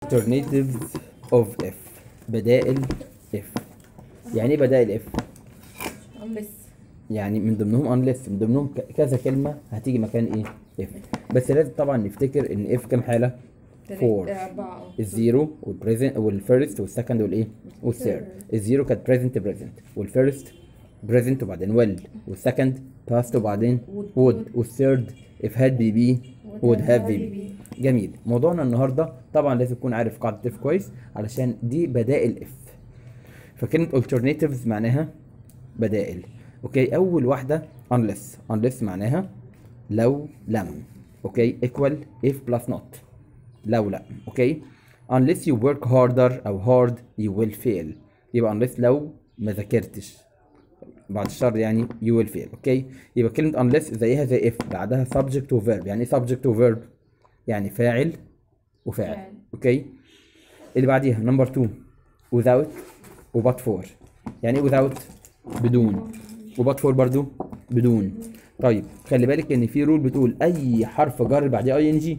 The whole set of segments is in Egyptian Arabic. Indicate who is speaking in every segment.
Speaker 1: alternatives of f بدائل f يعني ايه بدائل f
Speaker 2: unless
Speaker 1: يعني من ضمنهم unless من ضمنهم ك- كذا كلمة هتيجي مكان ايه if بس لازم طبعا نفتكر ان f كام حالة
Speaker 2: تلاتة-
Speaker 1: Four.
Speaker 2: أربعة اه
Speaker 1: الزيرو والبريزنت والفيرست والسكند والايه والثيرد الزيرو كانت بريزنت بريزنت والفيرست بريزنت وبعدين ويل والسكند باست وبعدين
Speaker 2: Would.
Speaker 1: وود والثيرد if had بي بي would have بي بي جميل موضوعنا النهارده طبعا لازم تكون عارف قاعده اف كويس علشان دي بدائل اف فكلمه alternatives معناها بدائل اوكي اول واحده unless unless معناها لو لم اوكي equal if plus not لو لا اوكي unless you work harder او hard you will fail يبقى unless لو ما ذاكرتش بعد الشر يعني you will fail اوكي يبقى كلمة unless زيها زي if بعدها subject و verb يعني ايه subject و verb يعني فاعل وفاعل
Speaker 2: فاعل.
Speaker 1: اوكي اللي بعديها نمبر 2 without و but for يعني ايه without بدون و but for برضو بدون طيب خلي بالك ان في رول بتقول اي حرف جر بعديه اي ان جي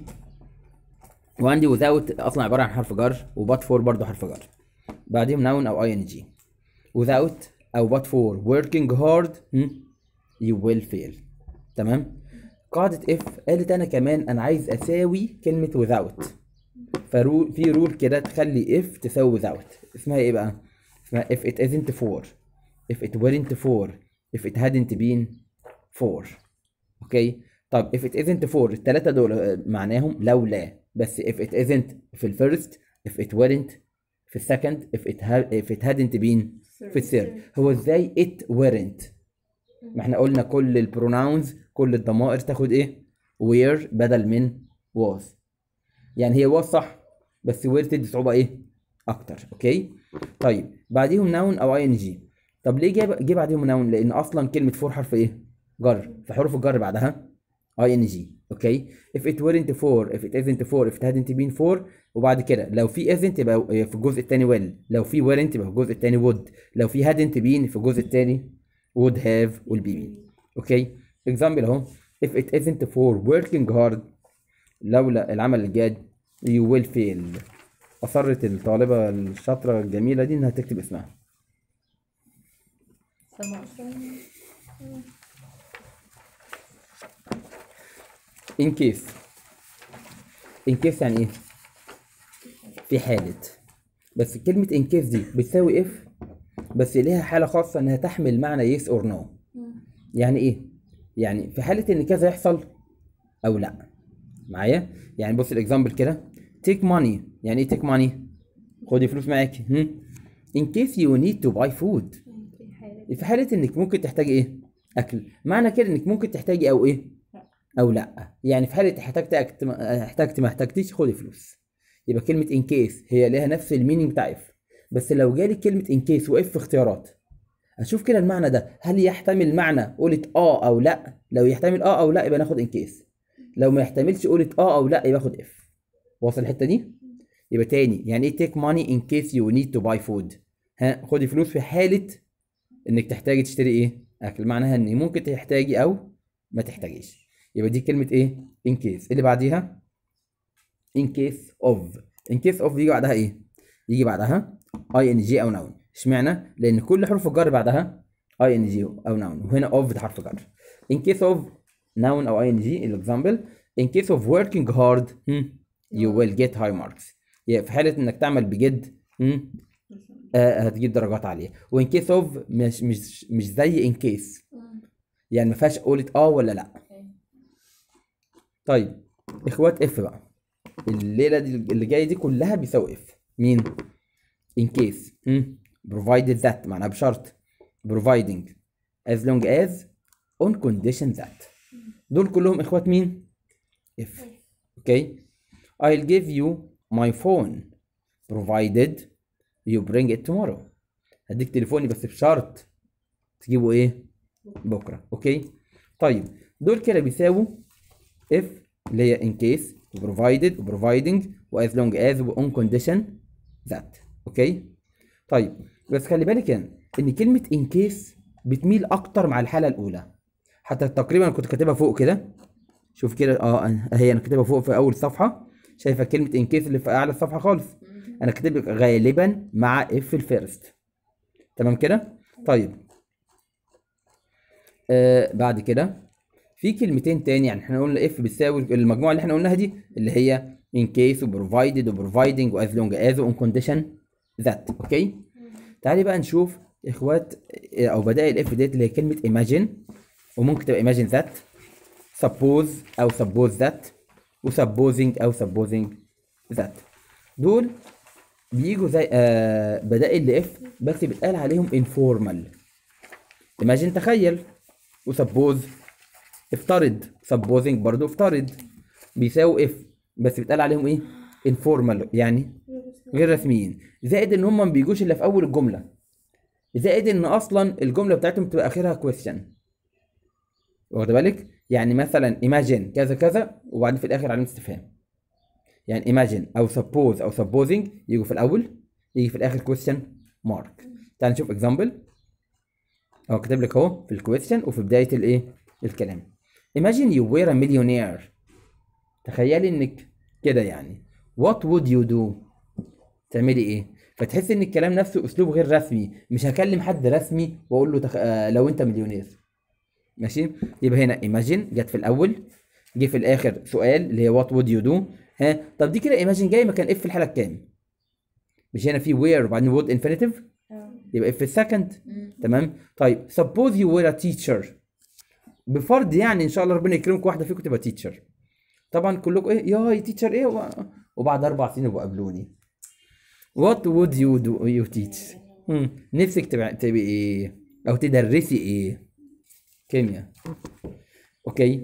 Speaker 1: وعندي without اصلا عباره عن حرف جر وبات فور برضه حرف جر بعديهم noun او ing without او but for working hard hmm, you will fail تمام قاعده if قالت انا كمان انا عايز اساوي كلمه without فرول في رول كده تخلي if تساوي without اسمها ايه بقى اسمها if it isn't for if it weren't for if it hadn't been for اوكي طب if it isn't for التلاتة دول آه، معناهم لو لا بس if it isn't في الفيرست if it weren't في السكند if it, ha- if it hadn't been في الثيرد هو ازاي it weren't ما احنا قلنا كل البروناونز كل الضمائر تاخد ايه were بدل من was يعني هي was صح بس were تدي صعوبة ايه اكتر اوكي طيب بعديهم noun او ing طب ليه جه جه بعديهم noun لان اصلا كلمة فور حرف ايه جر فحروف الجر بعدها ing اوكي if it weren't for if it isn't for if it hadn't been for وبعد كده لو في isn't يبقى في الجزء الثاني will لو في weren't يبقى في الجزء الثاني would لو في hadn't been في الجزء الثاني would have will be been اوكي example اهو if it isn't for working hard لولا العمل الجاد you will fail اصرت الطالبة الشاطرة الجميلة دي انها تكتب اسمها
Speaker 2: سمع
Speaker 1: in case in case يعني ايه في حالة بس كلمة in case دي بتساوي if بس ليها حالة خاصة انها تحمل معنى yes or no يعني ايه يعني في حالة ان كذا يحصل او لا معايا يعني بص الاكزامبل كده take money يعني ايه take money خدي فلوس معاكي هم؟ in case you need to buy food
Speaker 2: في حالة
Speaker 1: في حالة انك ممكن تحتاجي ايه اكل معنى كده انك ممكن تحتاجي او ايه او لا يعني في حالة احتجت أكت- احتجت ما احتجتيش خدي فلوس يبقى كلمة in case هي ليها نفس المينينج بتاع if بس لو جالي كلمة in case واف في اختيارات اشوف كده المعنى ده هل يحتمل معنى قولت اه او لا لو يحتمل اه او لا يبقى ناخد in case لو ما يحتملش قولت اه او لا يبقى اخد if واصل الحتة دي يبقى تاني يعني ايه take money in case you need to buy food ها خدي فلوس في حالة انك تحتاجي تشتري ايه اكل معناها ان ممكن تحتاجي او ما تحتاجيش يبقى دي كلمة ايه in case اللي بعديها in case of in case of يجي بعدها ايه يجي بعدها ing او noun اشمعنى لان كل حروف الجر بعدها ing او noun وهنا of ده حرف جر in case of noun او ing الاكزامبل in case of working hard hmm, you will get high marks يعني في حالة انك تعمل بجد hmm, آه هتجيب درجات عالية وان كيس اوف مش مش مش زي ان كيس يعني ما فيهاش قولة اه ولا لا طيب اخوات اف بقى الليلة دي اللي جاية دي كلها بيساوي اف مين in case هم؟ provided that معناها بشرط providing as long as on condition that دول كلهم اخوات مين if اوكي I'll give you my phone provided you bring it tomorrow هديك تليفوني بس بشرط تجيبه ايه بكره اوكي طيب دول كده بيساووا if اللي هي in case و provided و providing و as long as و on condition that اوكي طيب بس خلي بالك يعني ان كلمه in case بتميل اكتر مع الحاله الاولى حتى تقريبا أنا كنت كاتبها فوق كده شوف كده اه أنا- اهي انا كاتبها فوق في اول صفحه شايفه كلمه ان كيس اللي في اعلى الصفحه خالص انا كاتب لك غالبا مع اف الفيرست تمام كده طيب آه بعد كده في كلمتين تاني يعني احنا قلنا اف بتساوي المجموعه اللي احنا قلناها دي اللي هي in case و provided و providing و as long as و on condition that اوكي تعالي بقى نشوف اخوات آه، او بدائل اف ديت اللي هي كلمه imagine وممكن تبقى imagine that suppose او suppose that و supposing او supposing that دول بيجوا زي آه بدائل لاف بس بيتقال عليهم informal imagine تخيل وسبوز افترض supposing برضو افترض بيساوي اف بس بيتقال عليهم ايه informal يعني غير رسميين زائد ان هم ما بيجوش الا في اول الجمله زائد ان اصلا الجمله بتاعتهم بتبقى اخرها question واخد بالك يعني مثلا imagine كذا كذا وبعدين في الاخر علامه استفهام يعني imagine او suppose او supposing يجوا في الاول يجي في الاخر question mark تعال نشوف example هو كاتب لك اهو في الكويستشن وفي بدايه الايه الكلام imagine you were a millionaire تخيلي انك كده يعني what would you do تعملي ايه فتحس ان الكلام نفسه اسلوب غير رسمي مش هكلم حد رسمي واقول له تخ... آه لو انت مليونير ماشي يبقى هنا imagine جت في الاول جه في الاخر سؤال اللي هي what would you do ها طب دي كده imagine جاي مكان اف في الحاله الكام مش هنا في where وبعدين would infinitive يبقى في السكند تمام طيب suppose you were a teacher بفرض يعني ان شاء الله ربنا يكرمك واحده فيكم تبقى teacher طبعا كلكم ايه يا تيتشر ايه و- وبعد اربع سنين يبقوا قابلوني what would you do you teach مم. نفسك تبقى تبقي ايه او تدرسي ايه كيمياء اوكي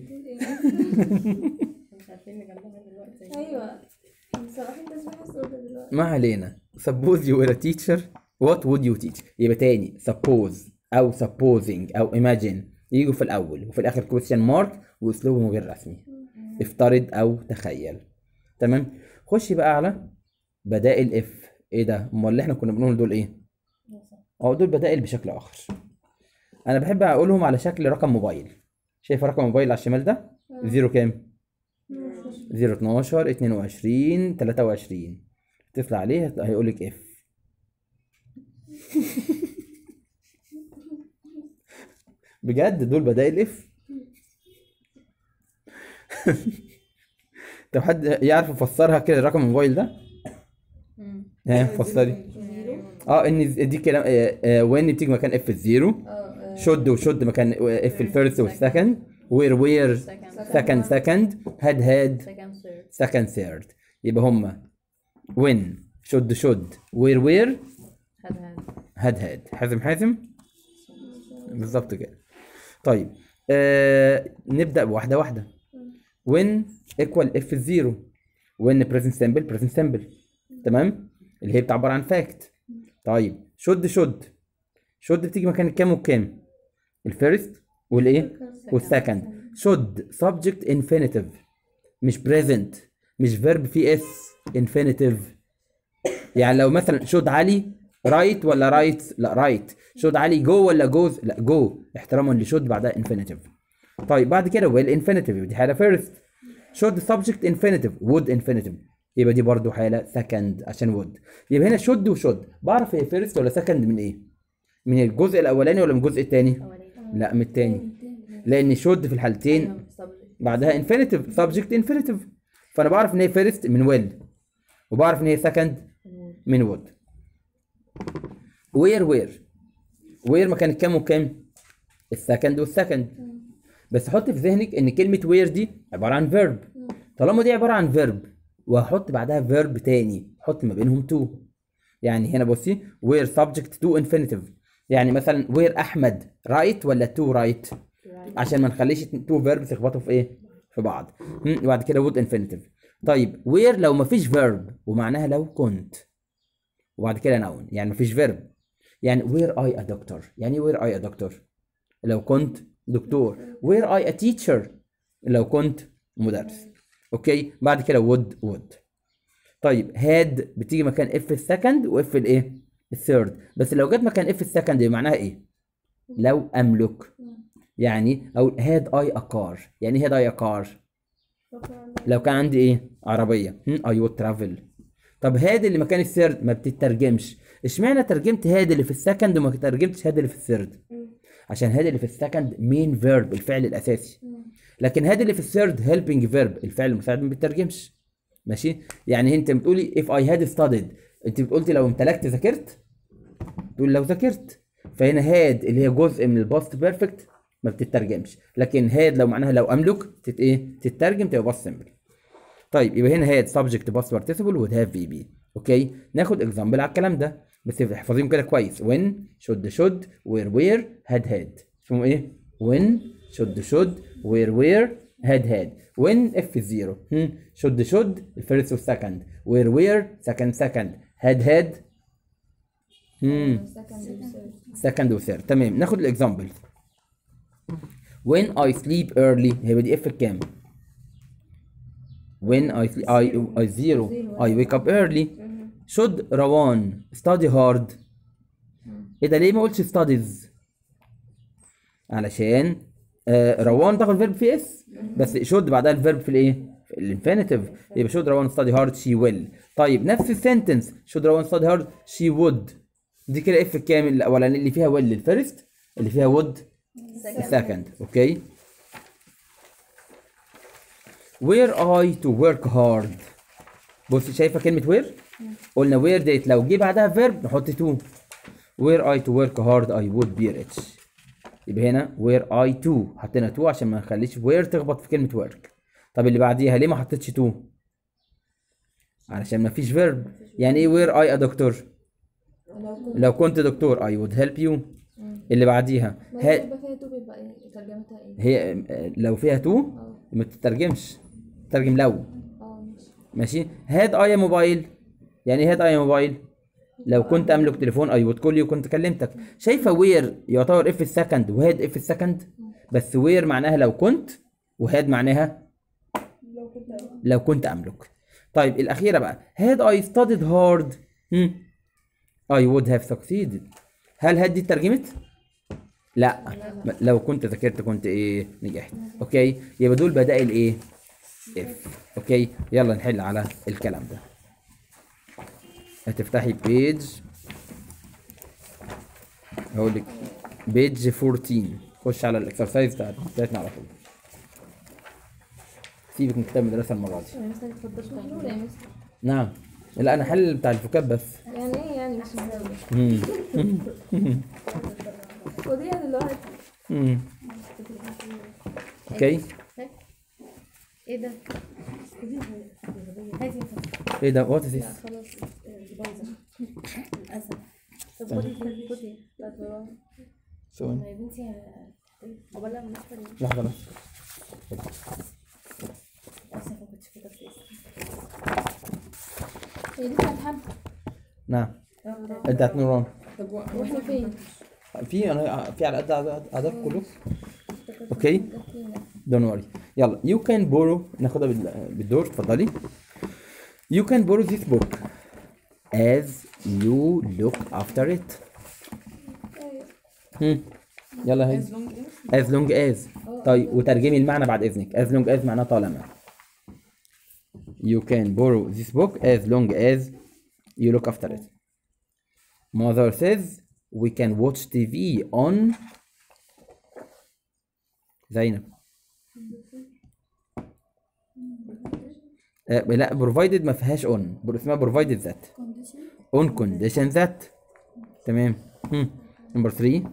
Speaker 2: مش عارفين نجمعها دلوقتي
Speaker 3: ايوه بصراحه انت مش بحس ده دلوقتي
Speaker 1: ما علينا suppose you were a teacher what would you teach يبقى تاني suppose او supposing او imagine يجوا في الاول وفي الاخر question mark واسلوبهم غير رسمي افترض او تخيل تمام خش بقى على بدائل اف ايه ده امال اللي احنا كنا بنقول دول ايه اه دول بدائل بشكل اخر انا بحب اقولهم على شكل رقم موبايل شايف رقم موبايل على الشمال ده زيرو كام 0 12 22 23 تطلع عليه هيقول لك اف بجد دول بدائل اف طب حد يعرف يفسرها كده رقم الموبايل ده؟ ها فسري اه ان دي كلام آه، آه، وين بتيجي مكان اف الزيرو شد وشد مكان اف الفيرست والسكند وير وير سكند سكند هاد هاد
Speaker 2: سكند ثيرد
Speaker 1: سكند ثيرد يبقى هما وين شد شد وير وير
Speaker 2: هاد هاد
Speaker 1: هاد هاد حازم حازم بالظبط كده طيب آه نبدأ بواحدة واحدة when equal f الزيرو when present simple present simple تمام اللي هي بتعبر عن fact طيب شد شد شد بتيجي مكان الكام والكام الفيرست والايه والسكند شد subject infinitive مش present مش verb في اس infinitive يعني لو مثلا شود علي رايت ولا رايت لا رايت شود علي جو ولا جوز لا جو احتراما لشود بعدها انفينيتيف طيب بعد كده ويل انفينيتيف دي حاله فيرست شود سبجكت انفينيتيف وود انفينيتيف يبقى دي برضو حاله سكند عشان وود يبقى هنا شود وشود بعرف هي فيرست ولا سكند من ايه من الجزء الاولاني ولا من الجزء الثاني لا من الثاني لان شود في الحالتين بعدها انفينيتيف سبجكت انفينيتيف فانا بعرف ان هي فيرست من ويل وبعرف ان هي سكند من وود وير وير وير مكان كام وكام السكند والسكند بس حط في ذهنك ان كلمه وير دي عباره عن فيرب طالما دي عباره عن فيرب وهحط بعدها فيرب تاني حط ما بينهم تو يعني هنا بصي وير سبجكت تو انفينيتيف يعني مثلا وير احمد رايت ولا تو رايت عشان ما نخليش تو فيربس يخبطوا في ايه في بعض مم، وبعد كده وود انفينيتيف طيب وير لو مفيش فيرب ومعناها لو كنت وبعد كده نون يعني مفيش فيرب يعني وير اي ا دكتور يعني وير اي ا دكتور لو كنت دكتور وير اي ا تيتشر لو كنت مدرس اوكي بعد كده وود وود طيب هاد بتيجي مكان اف السكند واف الايه الثيرد بس لو جت مكان اف السكند يبقى معناها ايه لو املك يعني او هاد اي ا كار يعني هاد اي ا كار لو كان عندي ايه عربيه اي وود ترافل طب هاد اللي مكان الثيرد ما بتترجمش اشمعنى ترجمت هاد اللي في السكند وما ترجمتش هاد اللي في الثيرد عشان هاد اللي في السكند مين فيرب الفعل الاساسي لكن هاد اللي في الثيرد هيلبنج فيرب الفعل المساعد ما بيترجمش ماشي يعني انت بتقولي if I had studied انت بتقولتي لو امتلكت ذاكرت تقول لو ذاكرت فهنا هاد اللي هي جزء من الباست بيرفكت ما بتترجمش لكن هاد لو معناها لو املك تت ايه تترجم تبقى باست سمبل طيب يبقى هنا هاد سبجكت باست بارتيسيبل وود هاف في بي اوكي ناخد اكزامبل على الكلام ده بس احفظيهم كده كويس when should should where where had had اسمه ايه when should should where where had had when if zero hmm. should should الفيرست والسكند where where second second had had hmm. second وثيرد تمام ناخد الاكزامبل when I sleep early هيبقى دي اف كام when I sleep I, I zero I wake up early should روان study hard ايه ده ليه ما قلتش studies علشان آه روان تاخد فيرب في اس بس should بعدها الفيرب في الايه في الانفينيتيف يبقى should روان study hard she will طيب نفس السنتنس should روان study hard she would دي كده اف الكامل الاولاني اللي فيها will الفيرست اللي فيها would السكند اوكي where I to work hard بص شايفه كلمه where قلنا where ديت لو جه بعدها verb نحط to where I to work hard I would be rich يبقى هنا where I to حطينا to عشان ما نخليش where تخبط في كلمه work طب اللي بعديها ليه ما حطيتش to علشان ما فيش verb يعني ايه where I a دكتور لو كنت دكتور I would help you اللي بعديها
Speaker 3: ما
Speaker 1: ها
Speaker 3: هي يبقى فيها تو بيبقى ايه ترجمتها ايه؟
Speaker 1: هي آه، لو فيها تو ما تترجمش تترجم لو
Speaker 3: اه ماشي
Speaker 1: ماشي هاد اي موبايل يعني ايه هاد اي موبايل لو كنت املك تليفون اي وود كل كنت كلمتك شايفه وير يعتبر اف السكند وهاد اف السكند بس وير معناها لو كنت وهاد معناها لو كنت املك طيب الاخيره بقى had I studied hard hmm, I would have succeeded هل هاد دي اترجمت لا م- لو كنت ذاكرت كنت ايه نجحت اوكي يبقى دول بدائل ايه اف اوكي يلا نحل على الكلام ده هتفتحي بيج هقول لك بيج 14 خش على الاكسرسايز بتاعت- بتاعتنا على طول سيبك من كتاب المدرسه المره دي
Speaker 3: يعني مثلا اتفضل تقول يا مستر
Speaker 1: نعم لا انا حل بتاع الفكاب بس
Speaker 3: يعني ايه يعني مش مهم
Speaker 1: مم.
Speaker 3: ودي يعني الواحد
Speaker 1: مم. اوكي
Speaker 2: ايه ده؟ هاتي
Speaker 1: ايه ده وات از
Speaker 2: خلاص دي بايظه للاسف طب خدي خدي خدي بتاعت وراها.
Speaker 1: ثواني
Speaker 2: يا بنتي عقبال لما نفطر
Speaker 1: لحظه بس
Speaker 2: للاسف ما كنتش فاكره في اسمي
Speaker 3: هي دي بتاعت حب
Speaker 1: نعم بتاعت نوران
Speaker 2: طب
Speaker 3: واحنا فين؟
Speaker 1: في انا في على قد أعداد- اعداد كله اوكي دون وري يلا يو كان بورو ناخدها بال- بالدور اتفضلي يو كان بورو ذيس بوك as you look after it هم. يلا هاي as long as طيب وترجمي المعنى بعد اذنك as long as معناه طالما you can borrow this book as long as you look after it mother says we can watch TV on زينب آه لا provided ما فيهاش on بر- اسمها provided that on condition that تمام هم نمبر 3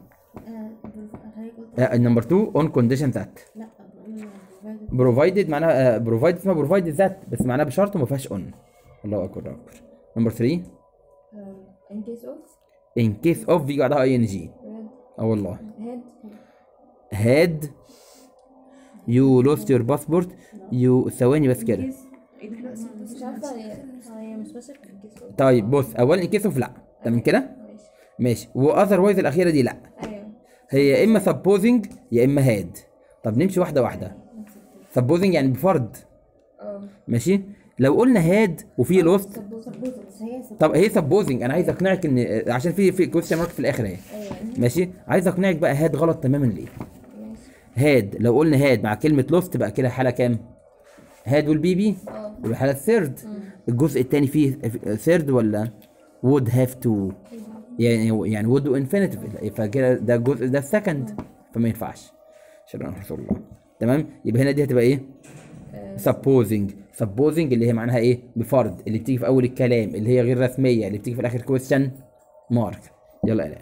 Speaker 1: نمبر 2 on condition that
Speaker 2: لا بقول
Speaker 1: provided معناها آه provided اسمها provided that بس معناها بشرط وما فيهاش on الله اكبر الله اكبر نمبر 3
Speaker 3: in case of
Speaker 1: in case of بيجي بعدها اي ان جي اه والله
Speaker 3: head
Speaker 1: had you lost your passport you ثواني بس كده
Speaker 3: مش عارفة هي هي مش ماسك case of
Speaker 1: طيب بص اولا in case of لا تمام كده ماشي واذروايز الاخيره دي لا
Speaker 3: ايوه
Speaker 1: هي يا اما supposing يا اما had طب نمشي واحده واحده supposing يعني بفرض
Speaker 3: اه
Speaker 1: ماشي لو قلنا had وفي lost
Speaker 2: بس هي
Speaker 1: طب هي supposing انا عايز اقنعك ان عشان في في كويستشن مارك في الاخر اهي ماشي عايز اقنعك بقى had غلط تماما ليه had لو قلنا had مع كلمه lost تبقى كده حاله كام هاد والبيبي
Speaker 3: اه
Speaker 1: يبقى الحالة الثيرد الجزء الثاني فيه ثيرد ولا would have to يعني يعني would وانفينيتيف فكده ده الجزء ده السكند فما ينفعش عشان انا رسول الله تمام يبقى هنا دي هتبقى ايه supposing supposing اللي هي معناها ايه بفرض اللي بتيجي في اول الكلام اللي هي غير رسميه اللي بتيجي في الاخر question mark يلا الاء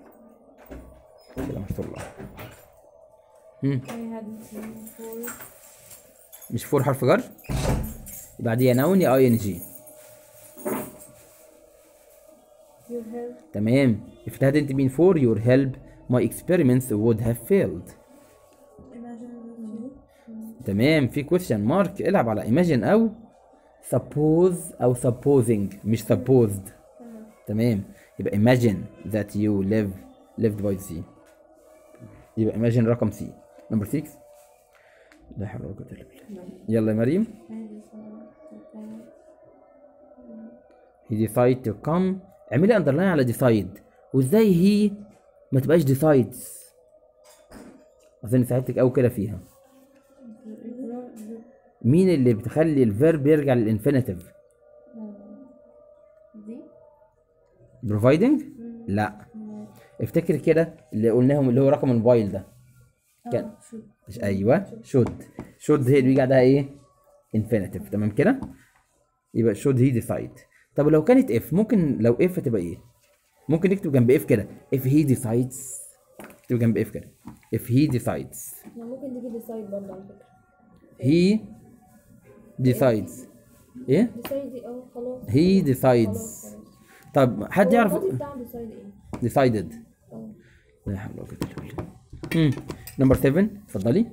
Speaker 1: كده رسول الله
Speaker 2: I had four
Speaker 1: مش فور حرف جر بعديها نون يا اي ان جي
Speaker 2: your help
Speaker 1: تمام if it hadn't been for your help my experiments would have failed
Speaker 2: imagine you
Speaker 1: تمام في question mark العب على imagine او suppose او supposing مش supposed تمام يبقى imagine that you live lived by the sea يبقى imagine رقم C number 6 لا حول ولا قوة الا بالله يلا يا مريم he decide to come اعملي underline على decide وازاي هي ما تبقاش decides اظن ساعدتك او كده فيها مين اللي بتخلي الفيرب يرجع للانفينيتيف
Speaker 2: دي
Speaker 1: providing لا افتكر كده اللي قلناهم اللي هو رقم الموبايل ده كان
Speaker 2: شو
Speaker 1: مش ايوه should should هي اللي بيجي بعدها ايه infinitive تمام كده يبقى should he decide طب لو كانت if ممكن لو if تبقى ايه ممكن نكتب جنب if كده if he decides نكتب جنب if كده if he decides
Speaker 3: ما ممكن تيجي ديسايد برضه على فكرة
Speaker 1: he decides ايه
Speaker 3: ديسايد دي اه خلاص
Speaker 1: he decides
Speaker 3: خلاص خلاص
Speaker 1: طب حد يعرف
Speaker 3: الماضي بتاع ديسايد ايه؟
Speaker 1: decided
Speaker 3: اه
Speaker 1: لا حول ولا قوة الا بالله نمبر 7 اتفضلي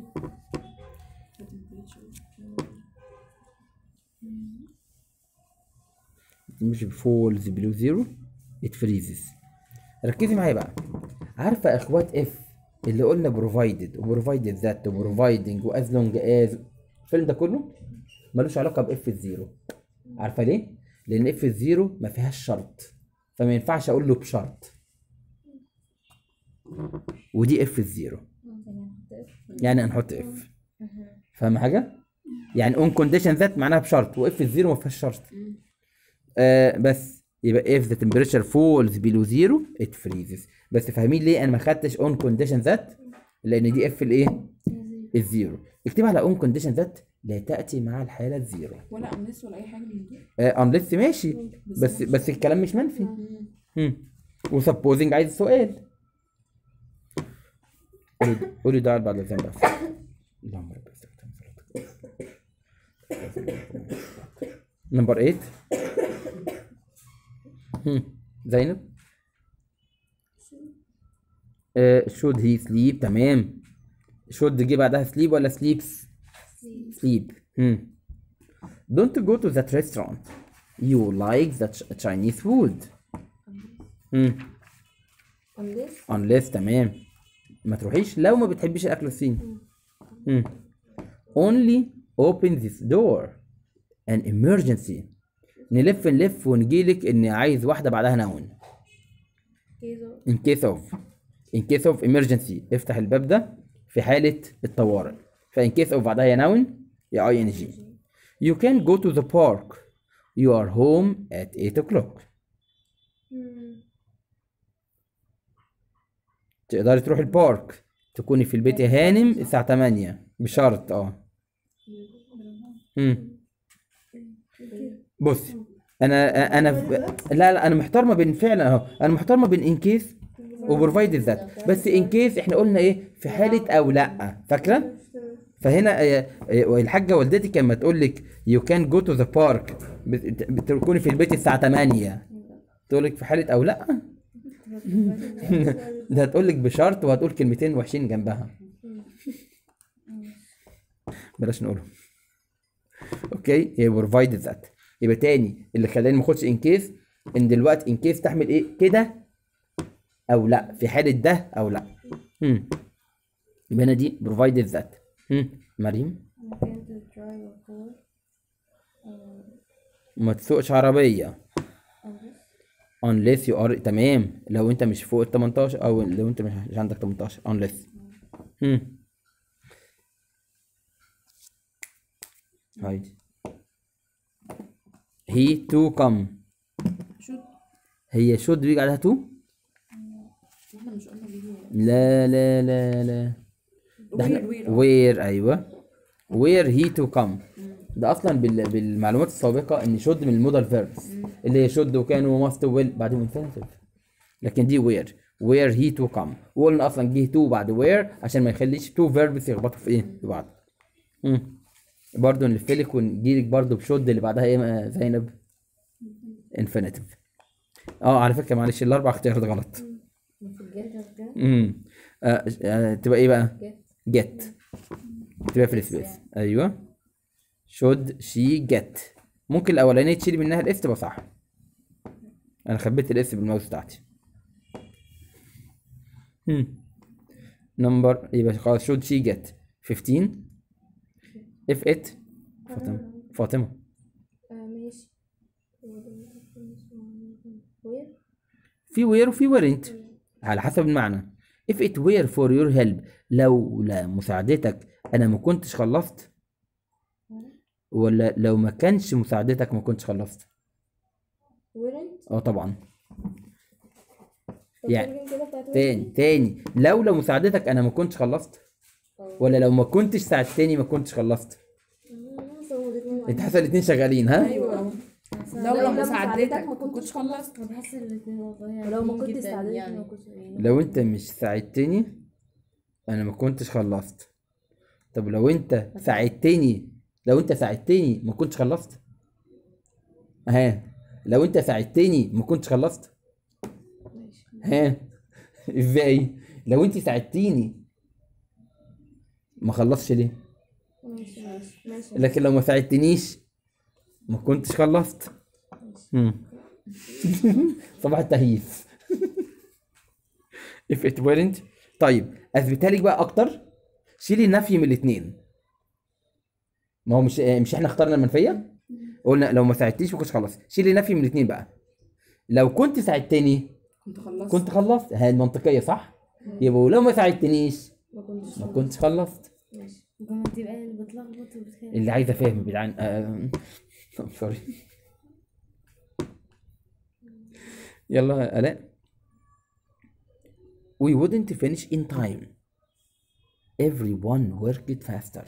Speaker 1: مش falls below zero it freezes ركزي معايا بقى عارفة اخوات اف اللي قلنا provided و provided that و providing و as long as الفيلم ده كله ملوش علاقة باف الزيرو عارفة ليه؟ لأن اف الزيرو ما فيهاش شرط فما ينفعش أقول له بشرط ودي اف الزيرو يعني هنحط اف فاهم حاجه يعني اون كونديشن ذات معناها بشرط واف الزيرو ما فيهاش شرط آه بس يبقى if the temperature falls below zero it freezes بس فاهمين ليه انا ما خدتش اون كونديشن ذات لان دي اف الايه الزيرو اكتبها على اون كونديشن ذات لا تاتي مع الحاله الزيرو
Speaker 4: ولا امنس ولا اي حاجه من دي
Speaker 1: آه unless ماشي بس بس الكلام مش منفي وسبوزنج عايز سؤال قولي قولي ده بعد الاذان بس اللهم رب نمبر 8 زينب شود هي سليب تمام شود جه بعدها سليب ولا سليبس سليب Don't go to that restaurant. You like the Ch- Chinese food. Hmm.
Speaker 3: unless
Speaker 1: unless تمام ما تروحيش لو ما بتحبيش الاكل الصيني مم. only open this door an emergency نلف نلف ونجيلك ان عايز واحده بعدها نون
Speaker 2: كيزو
Speaker 1: in case of in case of emergency افتح الباب ده في حاله الطوارئ فان case of بعدها يا نون يا اي ان جي you can go to the park you are home at 8 o'clock تقدري تروحي البارك تكوني في البيت يا هانم الساعة 8 بشرط اه مم. بصي انا انا في... لا لا انا محتار ما بين فعلا اهو انا محتار ما بين ان كيس وبروفايد ذات بس ان كيس احنا قلنا ايه في حالة او لا فاكرة فهنا آه، آه، الحاجة والدتي لما تقول لك يو كان جو تو ذا بارك بتكوني في البيت الساعة 8 تقول لك في حالة او لا ده هتقول لك بشرط وهتقول كلمتين وحشين جنبها بلاش نقولهم اوكي هي بروفايد ذات يبقى تاني اللي خلاني ما اخدش ان كيس ان دلوقتي ان كيس تحمل ايه كده او لا في حاله ده او لا هم. يبقى هنا دي بروفايد ذات مريم
Speaker 2: ممكن تدرايف فور
Speaker 1: ما تسوقش عربيه unless you are تمام لو انت مش فوق ال 18 او لو انت مش مش عندك 18 unless هم. هايدي هي تو كم
Speaker 4: شوت
Speaker 1: هي شود بيجي عليها تو
Speaker 4: واحنا مش قلنا بيجي
Speaker 1: لا لا لا لا ده احنا
Speaker 4: وير وير
Speaker 1: وير ايوه وير هي تو كم ده اصلا بال... بالمعلومات السابقه ان شود من المودال فيربس اللي هي شود وكان وماست ويل بعدهم انفينيتيف لكن دي وير وير هي تو كم وقلنا اصلا جه تو بعد وير عشان ما يخليش تو فيربس يخبطوا في ايه في بعض مم. برضه نلفلك ونجيلك برضه بشود اللي بعدها ايه يا زينب انفينيتيف اه على فكره معلش الاربع اختيارات غلط
Speaker 3: في الجلد كده
Speaker 1: امم آه آه تبقى ايه بقى
Speaker 3: جت
Speaker 1: get تبقى في السبيس ايوه should she get ممكن الاولانيه تشيلي منها الاس تبقى صح انا خبيت الاس بالماوس بتاعتي هم نمبر يبقى خلاص should she get 15 if it فاطمه فاطمه
Speaker 3: آه ماشي وير
Speaker 1: في where وفي weren't على حسب المعنى if it were for your help لو لمساعدتك انا ما كنتش خلصت ولا لو ما كانش مساعدتك ما كنتش خلصت
Speaker 3: ويرنت
Speaker 1: اه طبعا
Speaker 3: طب
Speaker 1: يعني
Speaker 3: ترجم كده بتاعت
Speaker 1: تاني تاني لو لو مساعدتك انا ما كنتش خلصت ولا لو ما كنتش ساعدتني ما كنتش خلصت انت حاسس الاتنين شغالين ها
Speaker 4: ايوه
Speaker 3: لو
Speaker 4: لو
Speaker 3: لما
Speaker 4: مساعدتك
Speaker 3: ساعدتك
Speaker 4: ما كنتش خلصت
Speaker 3: انا بحس الاثنين والله
Speaker 2: ولو ما
Speaker 3: يعني
Speaker 2: كنت
Speaker 3: جداً
Speaker 2: استعدلت
Speaker 3: يعني
Speaker 2: ما كنتش يعني
Speaker 1: لو انت مش ساعدتني انا ما كنتش خلصت طب لو انت ساعدتني لو انت ساعدتني ما كنتش خلصت ها لو انت ساعدتني ما كنتش خلصت ها ازاي لو انت ساعدتيني ما خلصش ليه
Speaker 3: ماشي ماشي ماشي
Speaker 1: لكن لو ما ساعدتنيش ما كنتش خلصت مم. صباح التهييس if it weren't طيب اثبتها لك بقى اكتر شيلي النفي من الاثنين ما هو مش مش احنا اخترنا المنفيه قلنا لو ما ساعدتيش ما كنتش خلصت شيلي النفي من الاثنين بقى لو كنت ساعدتني
Speaker 4: كنت خلصت
Speaker 1: كنت خلصت هي المنطقيه صح يبقى ولو ما ساعدتنيش
Speaker 3: ما كنتش
Speaker 1: ما كنتش خلصت
Speaker 3: ماشي الجملة دي بقى اللي بتلخبط وبتخانق
Speaker 1: اللي عايزه فهم يا جدعان آه، سوري يلا يا الاء we wouldn't finish in time everyone worked faster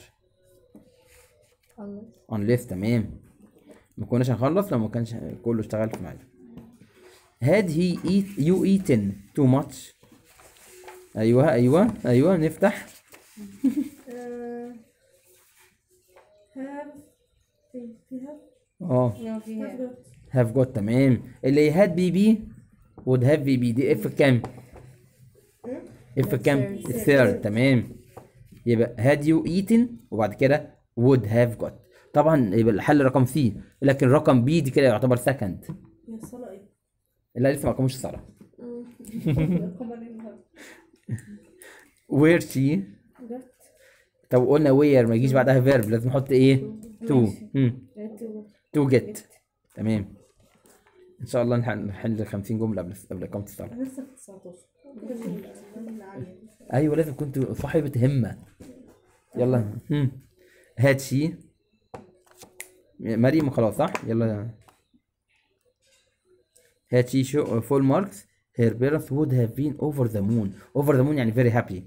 Speaker 3: خلص
Speaker 1: unless تمام ما كناش هنخلص لو ما كانش كله اشتغل في ميعاده had he eat you eaten too much ايوه ايوه ايوه نفتح
Speaker 2: have في في have
Speaker 1: اه
Speaker 3: لو فيها
Speaker 1: have got تمام اللي had بي بي would have بي بي دي اف كام اف كام
Speaker 3: Third.
Speaker 1: الثيرد تمام يبقى had you eaten وبعد كده would have got طبعا يبقى الحل رقم سي لكن رقم بي دي كده يعتبر سكند
Speaker 2: يا الصلاة ايه؟
Speaker 1: لا لسه ما قاموش الصلاه
Speaker 2: قمرين have.
Speaker 1: where she
Speaker 3: جت
Speaker 1: طب قلنا where ما يجيش بعدها verb لازم نحط ايه to هم.
Speaker 3: تو
Speaker 1: to get تمام ان شاء الله نح- نحل 50 جمله قبل قبل اقامه الصلاه
Speaker 2: أنا لسه في 19
Speaker 1: ايوه لازم كنت صاحبة همة يلا هم هات شي مريم خلاص صح يلا هات شي شو فول ماركس her parents would have been over the moon over the moon يعني very happy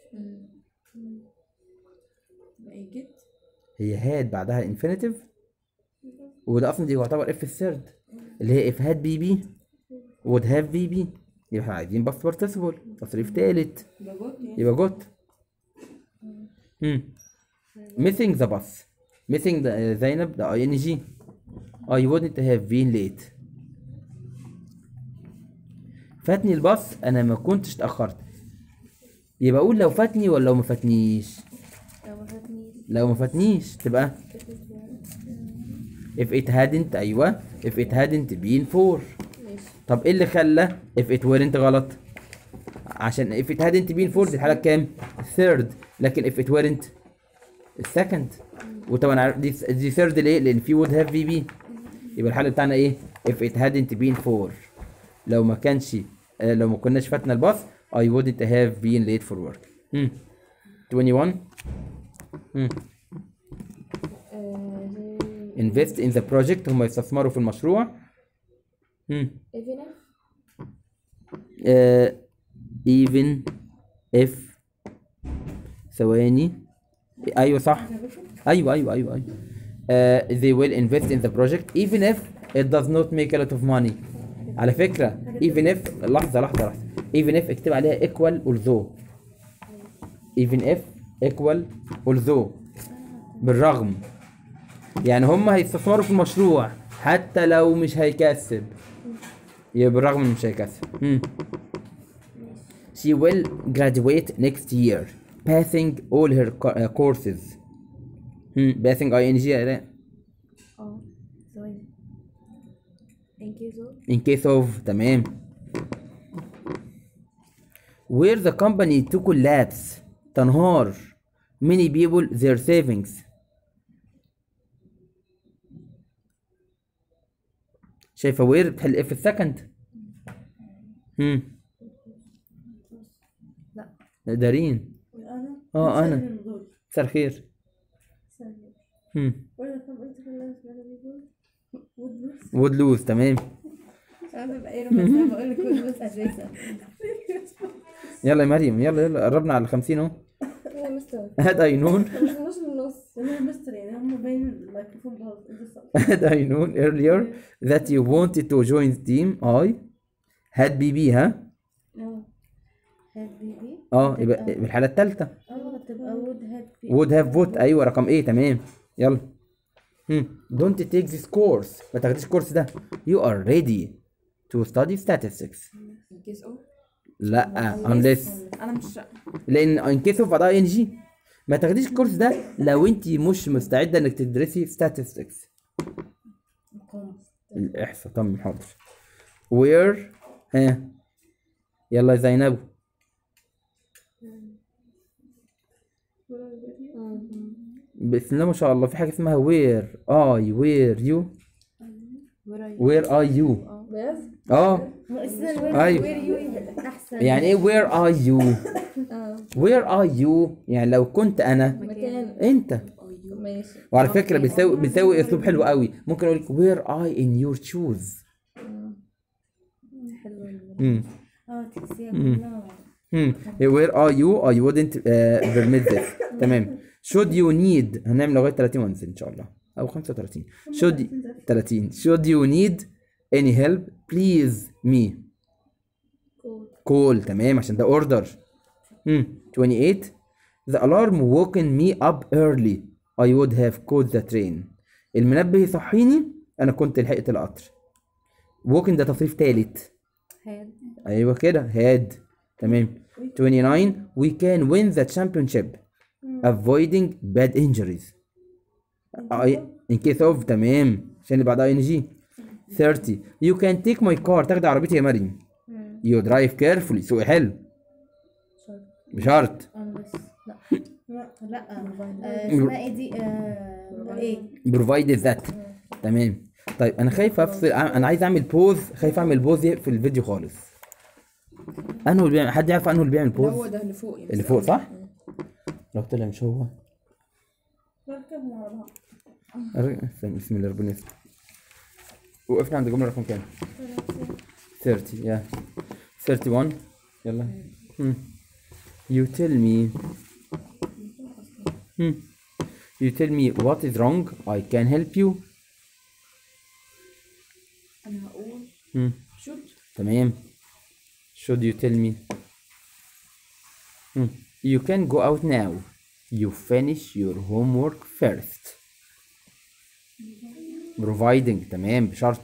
Speaker 4: ايه جيت
Speaker 1: هي هاد بعدها infinitive وده اصلا دي يعتبر اف الثيرد اللي هي if had بي بي would have بي بي يبقى احنا عايزين باست participle تصريف تالت
Speaker 4: يبقى جوت يعني
Speaker 1: يبقى جوت هم missing the bus missing the زينب the ing I wouldn't have been late فاتني الباص انا ما كنتش اتاخرت يبقى اقول لو فاتني ولا لو ما فاتنيش
Speaker 3: لو ما فاتنيش
Speaker 1: لو ما فاتنيش تبقى if it hadn't ايوه if it hadn't been for
Speaker 3: ماشي
Speaker 1: طب ايه اللي خلى if it weren't غلط عشان if it hadn't been for دي الحالة كام third لكن if it weren't السكند وطبعا عارف- دي دي third ليه لان في would have بي يبقى الحل بتاعنا ايه if it hadn't been for لو ما كانش آه، لو ما كناش فاتنا الباص I wouldn't have been late for work هم. 21 هم.
Speaker 3: آه،
Speaker 1: invest in the project هم يستثمروا في المشروع هم.
Speaker 3: even if
Speaker 1: uh, even if ثواني ايوه صح ايوه ايوه ايوه ايوه uh, they will invest in the project even if it does not make a lot of money على فكرة even if لحظة لحظة لحظة even if اكتب عليها equal although even if equal although بالرغم يعني هم هيستثمروا في المشروع حتى لو مش هيكسب يبقى بالرغم انه مش هيكسب مم. She will graduate next year passing all her co- uh, courses hmm. passing ing يا آلاء.
Speaker 3: اه ثواني in case of
Speaker 1: in case of تمام where the company to collapse تنهار many people their savings شايفة where بتحل ايه في السكند هم
Speaker 3: لا
Speaker 1: دارين
Speaker 2: انا
Speaker 1: اه انا
Speaker 2: من دول
Speaker 1: مساء الخير
Speaker 2: ثانية
Speaker 1: هم
Speaker 2: ولا كم قلت في الناس ولا بيقول ودلوس
Speaker 1: would lose تمام
Speaker 2: انا ببقى ايه لما بقول لك ودلوس اساسا
Speaker 1: يلا يا مريم يلا يلا قربنا على 50 اهو
Speaker 3: يا مستر
Speaker 1: هاد اينون
Speaker 3: مش نص النص
Speaker 2: انا مستر يعني هم باين الميكروفون باظ انت صح
Speaker 1: had I known earlier that you wanted to join the team I had BB ها
Speaker 2: اه هاد بيبي
Speaker 1: اه يبقى يبقى الحالة التالتة
Speaker 2: اه تبقى وود هاد بي
Speaker 1: would have vote ايوه رقم ايه تمام يلا هم. don't take this course ما تاخديش الكورس ده you are ready to study statistics
Speaker 4: كيس او
Speaker 1: لا unless
Speaker 4: انا مش
Speaker 1: لان ان كيس اوف بعدها ان جي ما تاخديش الكورس ده لو انت مش مستعده انك تدرسي statistics الاحصاء تمام حاضر وير ها يلا يا زينب بسم الله ما شاء الله في حاجه اسمها وير اي وير يو وير اي يو
Speaker 3: بجد؟
Speaker 1: اه
Speaker 2: اساسا وير
Speaker 1: أيوة.
Speaker 2: وير يو احسن
Speaker 1: يعني ايه وير اي يو
Speaker 3: اه
Speaker 1: وير اي يو يعني لو كنت انا
Speaker 3: مكان
Speaker 1: انت
Speaker 3: ماشي
Speaker 1: وعلى فكره بيساوي بيساوي اسلوب حلو قوي ممكن اقول لك وير اي ان يور شوز
Speaker 3: حلو
Speaker 1: امم
Speaker 2: اه تحسيها كلها
Speaker 1: Hmm. Where are you? I wouldn't uh, permit this. تمام. Should you need هنعمل لغاية 30 وننزل إن شاء الله أو 35. Should 30. Should you need any help? Please me. Call تمام عشان ده order. Hmm. 28. The alarm woken me up early. I would have caught the train. المنبه يصحيني أنا كنت لحقت القطر. woken ده تصريف تالت.
Speaker 3: هاد
Speaker 1: ايوه كده هاد تمام 29 we can win the championship avoiding bad injuries I, in case of تمام عشان اللي بعدها ان جي 30 you can take my car تاخد عربيتي يا مريم you drive carefully سوق حلو بشرط
Speaker 3: unless لا
Speaker 2: لا لا آه، اسمها ايه دي آه، ايه
Speaker 1: provided that تمام طيب انا خايف افصل انا عايز اعمل بوز خايف اعمل بوز في الفيديو خالص انه اللي بيعمل حد يعرف انه اللي بيعمل
Speaker 4: ده هو
Speaker 1: بوز
Speaker 4: ده اللي فوق يا
Speaker 1: اللي
Speaker 4: مستر.
Speaker 1: فوق صح لو طلع مش هو
Speaker 2: ركبنا على بعض
Speaker 1: أر- استنى، بسم الله ربنا يستر وقفنا عند جملة رقم كام؟ 30 يا 31 يلا هم. You tell me هم. You tell me what is wrong I can help you
Speaker 4: انا هقول
Speaker 1: هم.
Speaker 4: شوت
Speaker 1: تمام Should you tell me هم. You can go out now You finish your homework first providing تمام بشرط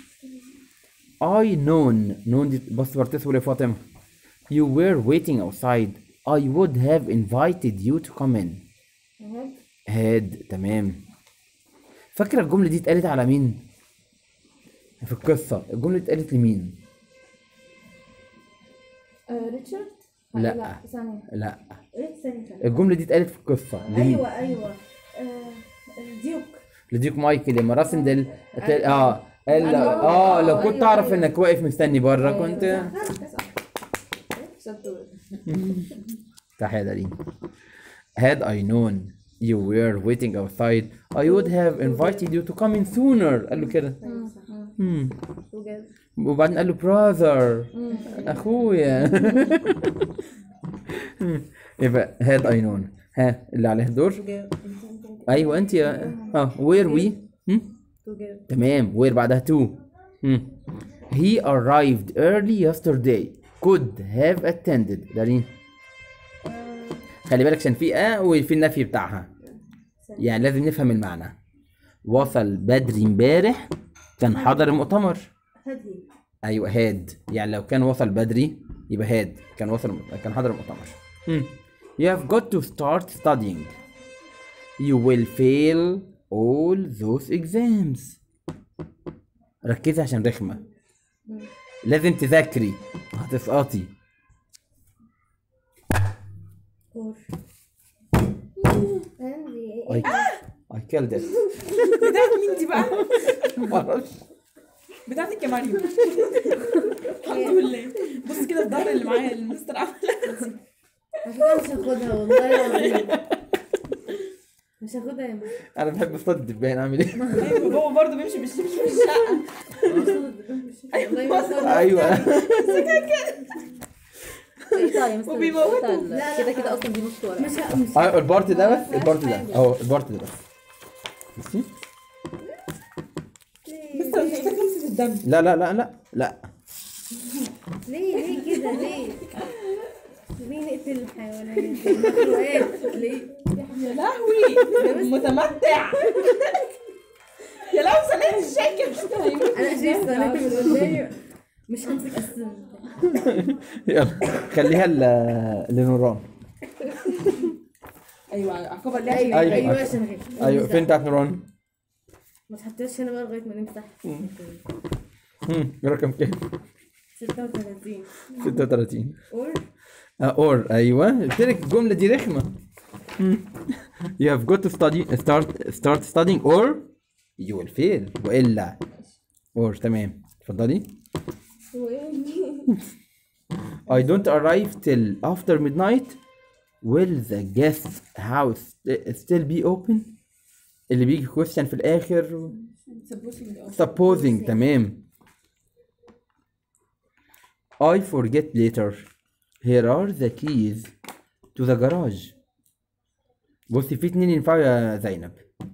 Speaker 1: I known known دي بص participle يا فاطمة You were waiting outside I would have invited you to come in had تمام فاكرة الجملة دي اتقالت على مين؟ في القصة الجملة دي اتقالت لمين؟
Speaker 3: آه، ريتشارد
Speaker 1: لا.
Speaker 3: لا ثانية
Speaker 1: لا
Speaker 2: ايه ثانية ثانية.
Speaker 1: الجملة دي اتقالت في القصة لمين؟
Speaker 2: ايوه ايوه آه، الديوك
Speaker 1: لديك مايكل لما راسندل اه اه قال اه لو كنت اعرف انك واقف مستني بره كنت
Speaker 4: شطور
Speaker 1: تحية دارين had I known you were waiting outside I would have invited you to come in sooner قال له كده مم.
Speaker 2: وجاب
Speaker 1: وبعدين قال له brother اخويا يبقى هاد اينون ها اللي عليه الدور
Speaker 2: وجاب
Speaker 1: ايوه انت يا اه وير وي
Speaker 2: وجاب
Speaker 1: تمام وير بعدها تو he arrived early yesterday could have attended ده مين خلي بالك عشان في اه وفي النفي بتاعها يعني لازم نفهم المعنى وصل بدري امبارح كان حضر المؤتمر
Speaker 2: هذه
Speaker 1: ايوه هاد يعني لو كان وصل بدري يبقى هاد كان وصل كان حضر المؤتمر مم. you have got to start studying you will fail all those exams ركزي عشان رخمة لازم تذاكري هتسقطي
Speaker 2: اور
Speaker 3: عندي
Speaker 1: I, I killed it
Speaker 4: بتاعت مين دي بقى؟
Speaker 1: معرفش
Speaker 4: بتاعتك يا مريم الحمد لله بص كده الظهر اللي معايا المستر عمل
Speaker 2: على فكرة مش هاخدها والله العظيم مش هاخدها يا مس
Speaker 1: انا بحب اصطاد باين اعمل ايه
Speaker 4: ايوه بابا برضه بيمشي بالش- مش في الشقه
Speaker 2: والله ما هاخدها.
Speaker 1: ايوه
Speaker 3: طيب يا مستر
Speaker 4: وبيموتوا.
Speaker 3: بتاع ال- كده كده اصلا دي نص ورقه
Speaker 2: مش ه- مش
Speaker 1: آه، البارت ده بس البارت ده اهو البارت ده بس بصي
Speaker 4: بس انت محتاج تمسك الدم
Speaker 1: لا لا لا لا لا
Speaker 2: ليه ليه كده ليه ليه نقتل الحيوانات المخلوقات ليه
Speaker 4: يا لهوي متمتع يا لهوي سنة الشاكر
Speaker 2: انا شايف صلاة من قدامي مش همسك السن
Speaker 1: يلا خليها ل- لنوران
Speaker 4: ايوه عقابة اللي
Speaker 2: ايوه
Speaker 1: أيوة.
Speaker 2: ايوه عشان هيك
Speaker 1: ايوه فين بتاعت نوران؟
Speaker 2: ما تحطيش هنا بقى لغايه ما نمسح
Speaker 1: مم، رقم كام؟
Speaker 2: 36
Speaker 1: 36
Speaker 2: اور
Speaker 1: اور ايوه قلت لك الجمله دي رخمه مم. you have got to study start start studying or you will fail والا or تمام اتفضلي I don't arrive till after midnight will the guest house still be open اللي بيجي question في الاخر supposing تمام I forget later here are the keys to the garage بصي في اتنين ينفعوا يا زينب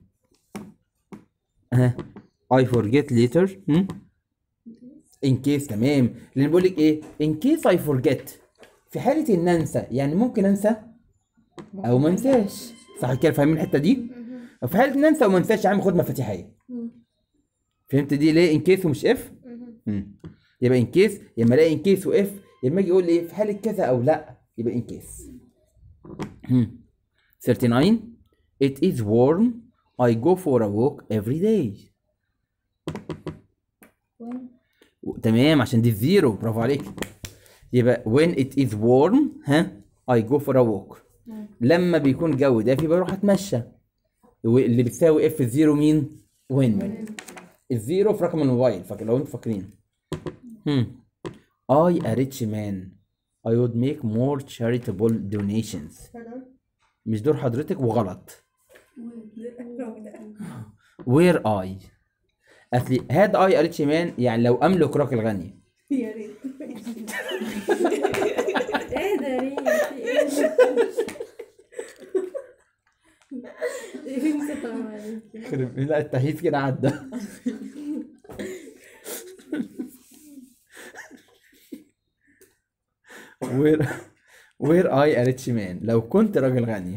Speaker 1: ها I forget later هم؟ in case تمام لان بقول لك ايه in case I forget في حالة ان انسى يعني ممكن انسى او ما انساش صح كده فاهمين الحتة دي؟ في حالة ان انسى او ما انساش يا عم خد مفاتيحية فهمت دي ليه ان كيس ومش اف؟ مم. يبقى ان كيس يا اما الاقي ان كيس واف يا اما اجي يقول لي ايه في حاله كذا او لا يبقى ان كيس 39 it is warm I go for a walk every day و- تمام عشان دي الزيرو برافو عليك يبقى when it is warm ها I go for a walk لما بيكون الجو دافي بروح اتمشى واللي بتساوي اف الزيرو مين؟ when الزيرو في رقم الموبايل فاكر لو انتوا فاكرين Hmm. I a rich man I would make more charitable donations مش دور حضرتك وغلط where I اصلي had I a rich man يعني لو املك راجل غني
Speaker 2: يا ريت ايه ده ريت ايه انت طبعا
Speaker 1: خرب لا التهييس كده عدى where where I a rich man لو كنت راجل غني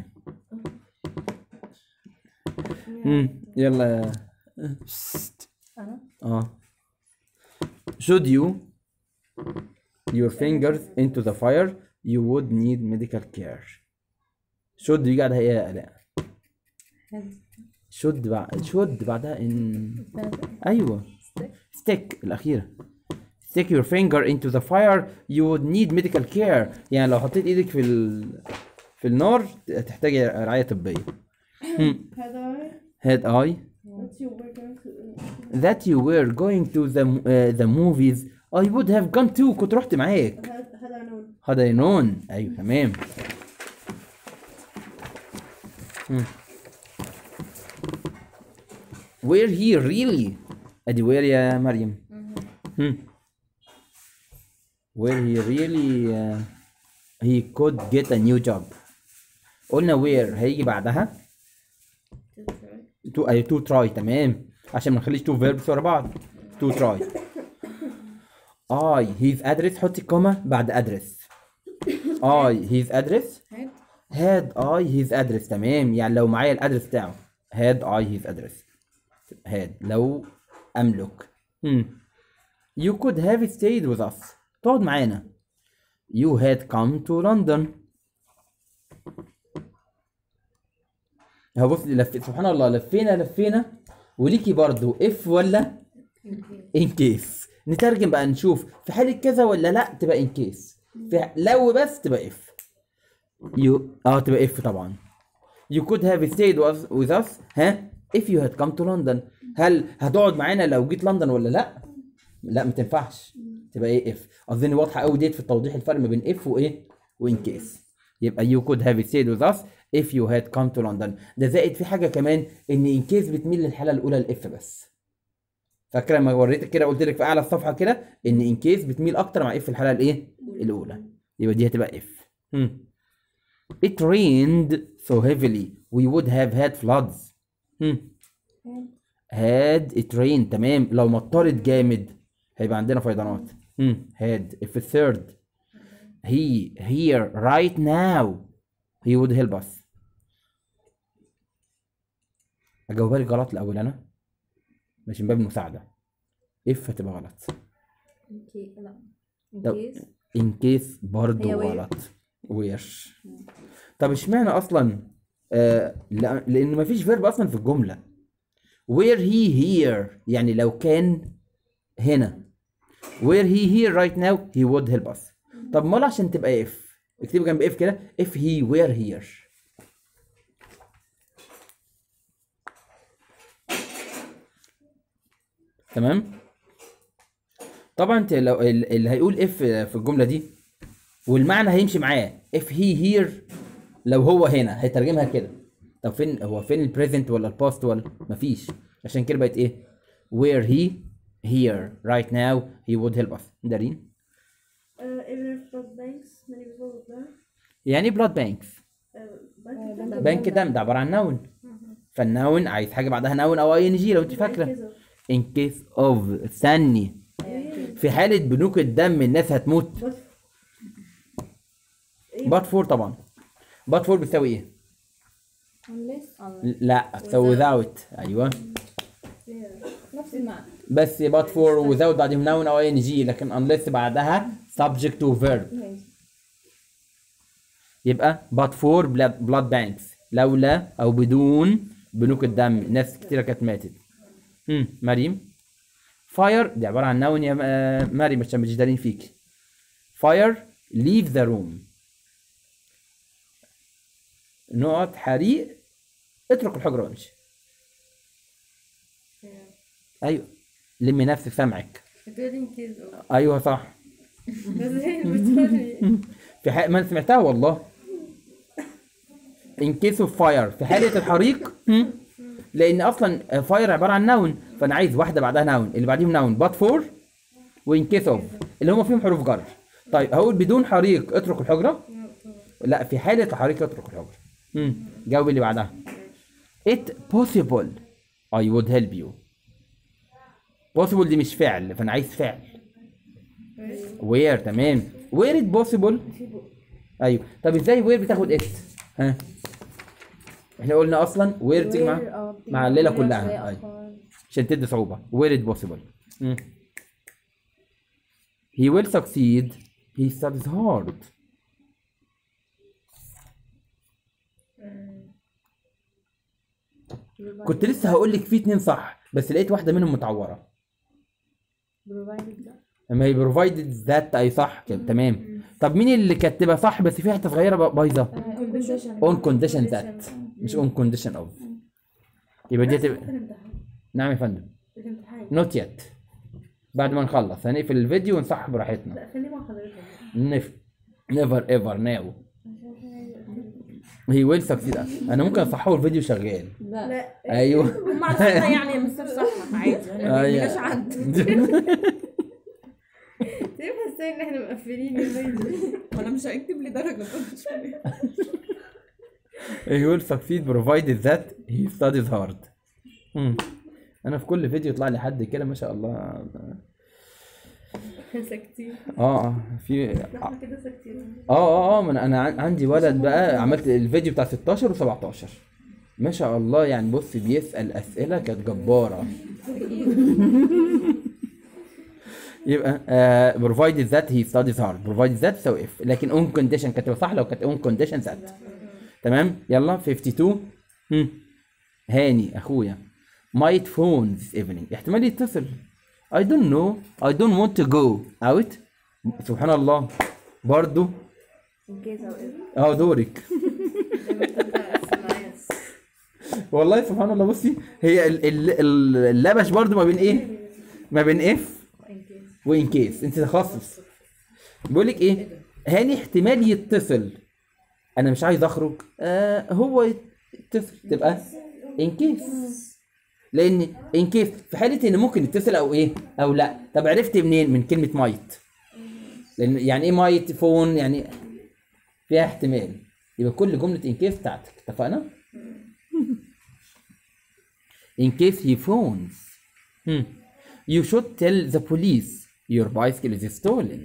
Speaker 1: مم. يلا شت.
Speaker 3: أنا؟
Speaker 1: اه should you your fingers into the fire you would need medical care should دي قاعدة ايه يا آلاء should بعد should بعدها ان ايوه stick الاخيره stick your finger into the fire you would need medical care يعني لو حطيت ايدك في ال... في النار تحتاج رعايه طبيه
Speaker 2: هذا
Speaker 1: had I
Speaker 2: That's your workout.
Speaker 1: that you were going to the uh, the movies I would have gone too كنت رحت معاك
Speaker 2: هذا هذا نون
Speaker 1: هذا ينون ايوه تمام مم. where he really ادي where يا مريم هم. where he really uh, he could get a new job قلنا where هيجي بعدها to أي to try تمام عشان ما نخليش two verbs ورا بعض to try I his address حطي كوما بعد address I his address
Speaker 2: هاد
Speaker 1: had I his address تمام يعني لو معايا الادرس بتاعه had I his address had لو املك hmm. you could have stayed with us تقعد معانا you had come to London اهو بص لف... سبحان الله لفينا لفينا وليكي برضو if ولا in case نترجم بقى نشوف في حالة كذا ولا لا تبقى in case في ح- لو بس تبقى if you اه تبقى اف طبعا you could have stayed with, with us ها if you had come to London هل هتقعد معانا لو جيت لندن ولا لا لا ما تنفعش تبقى ايه اف اظن واضحه قوي ديت في توضيح الفرق ما بين اف وايه وان كيس يبقى you could have stayed with us if you had come to London ده زائد في حاجه كمان ان ان كيس بتميل للحاله الاولى الاف بس فاكره لما وريتك كده قلت لك في اعلى الصفحه كده ان ان كيس بتميل اكتر مع اف في الحاله الايه الاولى يبقى دي هتبقى اف It rained so heavily we would have had floods. Hmm. Had it rained تمام لو مطرت جامد هيبقى عندنا فيضانات. Hmm. Had if a third he here right now he would help us. أجاوبها لك غلط الأول أنا مش من باب المساعدة. if هتبقى غلط.
Speaker 2: اوكي لا
Speaker 1: طب
Speaker 2: كيس
Speaker 1: in case برضه
Speaker 2: هي where؟
Speaker 1: غلط وير طب اشمعنى اصلا آه لا- لان مفيش فيرب اصلا في الجمله where he here يعني لو كان هنا where he here right now he would help us طب امال عشان تبقى if اكتبي جنب if كده if he were here تمام طبعا انت لو ال- اللي هيقول if في الجمله دي والمعنى هيمشي معاه if he here لو هو هنا هيترجمها كده طب فين هو فين البريزنت ولا الباست ولا مفيش عشان كده بقت ايه where he here right now he would help us دارين
Speaker 2: Uh, even if blood banks, many people would learn.
Speaker 1: يعني بلاد بانكس
Speaker 2: Uh, bank
Speaker 1: بنك دم ده عباره عن نون فالنون عايز حاجه بعدها نون او اي ان جي لو انت فاكره in case of استني في حاله بنوك الدم الناس هتموت بات فور طبعا بات فور بتساوي ايه
Speaker 3: unless
Speaker 1: لا تساوي without ايوه
Speaker 3: نفس المعنى
Speaker 1: بس بات فور without بعدهم noun او ان جي لكن unless بعدها subject to verb
Speaker 3: ماشي
Speaker 1: يبقى but for blood, blood banks لولا او بدون بنوك الدم ناس كتيره كانت ماتت امم مريم fire دي عباره عن noun يا آه، مريم عشان مش دارين فيك fire leave the room نقط حريق اترك الحجره وامشي ايوه لمي نفسك سامعك
Speaker 2: including kids or
Speaker 1: ايوه صح
Speaker 2: بس هي بتقولي
Speaker 1: في حق ما انا سمعتها والله in case of fire في حالة الحريق هم؟ لأن أصلا fire عبارة عن نون فأنا عايز واحدة بعدها نون اللي بعديهم نون but for و in case of اللي هم فيهم حروف جر طيب هقول بدون حريق اترك الحجرة لا في حالة الحريق اترك الحجرة هم، جاوب اللي بعدها it possible I would help you possible دي مش فعل فأنا عايز فعل where تمام where it possible ايوه طب ازاي وير بتاخد ات ها احنا قلنا اصلا وير بتيجي مع مع الليله كلها أيوة. عشان تدي صعوبه where it possible مم. he will succeed he studies hard كنت لسه هقول لك في اتنين صح بس لقيت واحده منهم متعوره
Speaker 2: provided that
Speaker 1: اما هي provided that اي صح كده تمام طب مين اللي كانت تبقى صح بس في حته صغيره بقى بايظه
Speaker 3: condition
Speaker 1: on condition that مش on condition of يبقى دي تبقى
Speaker 2: الامتحان
Speaker 1: نعم يا فندم
Speaker 2: الامتحان
Speaker 1: not yet بعد ما نخلص هنقفل الفيديو ونصح براحتنا
Speaker 2: لا خليه مع حضرتك
Speaker 1: نف never ever now هي ويل سكسيد انا ممكن اصححه الفيديو شغال
Speaker 3: لا
Speaker 2: لا
Speaker 1: ايوه
Speaker 4: هم عارفينها يعني يا مستر صح عادي انا
Speaker 1: أيوة.
Speaker 4: ما جاش عد
Speaker 2: ليه حاسه ان احنا مقفلين الفيديو
Speaker 4: وانا مش هيكتب لي درجه برضه شوية.
Speaker 1: he will succeed provided that he studies hard مم. انا في كل فيديو يطلع لي حد كده ما شاء الله
Speaker 2: ساكتين
Speaker 1: اه اه في
Speaker 2: احنا كده ساكتين
Speaker 1: اه اه اه ما انا انا عن- عندي ولد بقى عملت الفيديو بتاع 16 و17 ما شاء الله يعني بص بيسأل اسئله كانت جباره يبقى آه provided that he studies hard provided that so if لكن on condition كانت صح لو كانت on condition that تمام يلا 52 هم. هاني اخويا might phone this evening احتمال يتصل I don't know I don't want to go out سبحان الله برضو
Speaker 2: انجاز او ايه
Speaker 1: اه دورك والله سبحان الله بصي هي ال- ال- ال- اللبش برضو ما بين ايه ما بين اف وان كيس انت تخصص بيقول لك ايه هاني احتمال يتصل انا مش عايز اخرج آه هو يتصل تبقى ان كيس لان ان كيس في حاله ان ممكن يتصل او ايه او لا طب عرفت منين من كلمه مايت لان يعني ايه مايت فون يعني فيها احتمال يبقى كل جمله ان كيس بتاعتك اتفقنا in case he phones hmm. you should tell the police your bicycle is stolen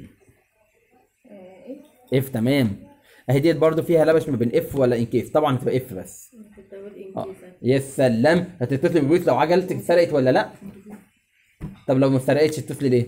Speaker 1: اف تمام اهي ديت برضو فيها لبش ما بين اف ولا ان كيس طبعا تبقى اف بس آه. يا سلام هتتصل بالبوليس لو عجلتك اتسرقت ولا لا طب لو ما اتسرقتش اتصلي ليه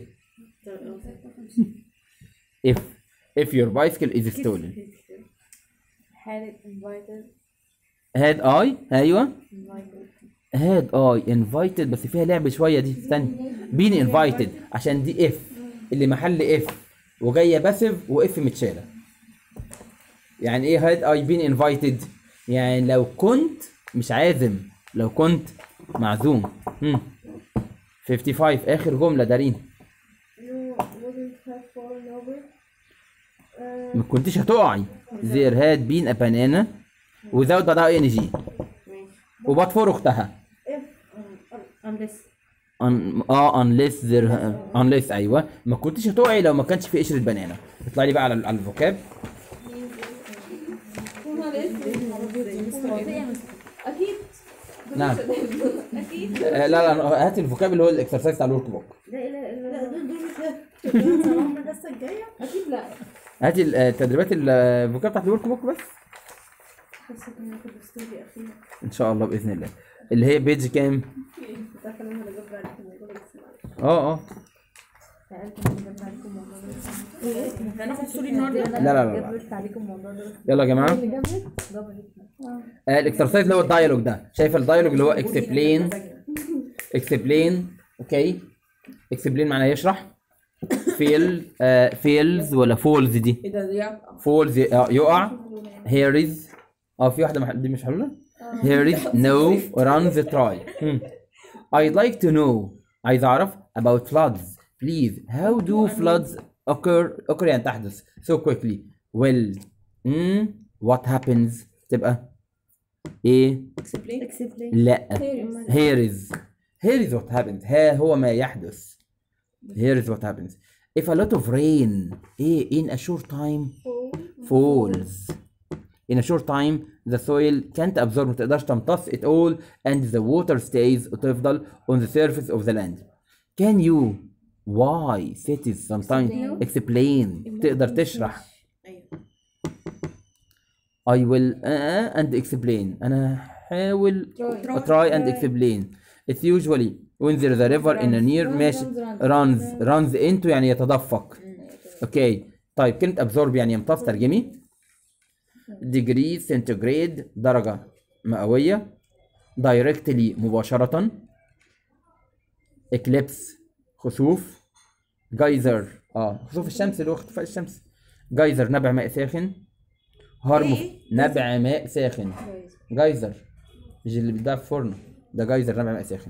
Speaker 1: if if your bicycle is stolen
Speaker 2: حالة invited
Speaker 1: had I ايوه
Speaker 2: invited
Speaker 1: had I invited بس فيها لعب شويه دي استني been invited عشان دي اف اللي محل اف وجايه باسف واف متشاله يعني ايه had I been invited يعني لو كنت مش عازم لو كنت معزوم هم. 55 اخر جمله دارين
Speaker 2: you wouldn't have fallen over uh,
Speaker 1: ما كنتش هتقعي there had been a banana without بعدها ان جي وبطفر اختها
Speaker 2: if um, unless
Speaker 1: Un... اه unless there unless ايوه ما كنتش هتقعي لو ما كانش في قشره بنانا اطلع لي بقى على على الفوكاب
Speaker 2: اكيد
Speaker 1: نعم
Speaker 2: اكيد
Speaker 1: آه لا لا هات الفوكاب اللي هو الاكسرسايز بتاع الورك بوك
Speaker 2: لا اله الا الله لا دول دول مش هتعمل الحصه الجايه اكيد لا
Speaker 1: هات ال- آه، تدريبات الفوكاب بتاعت الورك بوك بس
Speaker 2: حاسه ان انا كنت ستوري اخيرا
Speaker 1: ان شاء الله باذن الله اللي هي بيج كام
Speaker 2: كنت عارفه ان انا اللي جبت عليكم الموضوع ده بس معلش
Speaker 1: اه اه
Speaker 2: سالت ان انا جبت عليكم الموضوع ده بس
Speaker 4: هناخد ستوري النهارده
Speaker 1: لا لا لا, لا.
Speaker 2: جبت عليكم الموضوع ده بس
Speaker 1: يلا يا جماعه
Speaker 2: اللي جابت جابت
Speaker 1: آه الاكسرسايز اللي هو الدايلوج ده شايف الدايلوج اللي هو اكسبلين اكسبلين اوكي اكسبلين معناه يشرح فيل فيلز ولا فولز دي
Speaker 4: ايه ده دي
Speaker 1: فولز يقع هيريز اه في واحده مح... دي مش حلوه هيريز نو رانز تراي I'd like to know عايز اعرف about floods please how do floods occur occur يعني تحدث so quickly well mm, what happens تبقى ايه
Speaker 4: اكسبلين
Speaker 2: اكسبلين
Speaker 1: لا here is here is what happens ها هو ما يحدث here is what happens if a lot of rain ايه in a short time falls in a short time the soil can't absorb ما تقدرش تمتص it all and the water stays وتفضل on the surface of the land can you why cities sometimes explain تقدر تشرح
Speaker 4: ايوه
Speaker 1: I will uh, and explain أنا هحاول try and explain it's usually when there is a river in a near ماشي runs runs into يعني يتدفق اوكي طيب كلمة absorb يعني يمتص ترجمي degree centigrade درجة مئوية directly مباشرة eclipse خسوف geyser اه خسوف الشمس اللي هو اختفاء الشمس geyser نبع ماء ساخن هرم
Speaker 4: إيه؟
Speaker 1: نبع ماء ساخن جايزر مش اللي بيتباع في فرن ده جايزر نبع ماء ساخن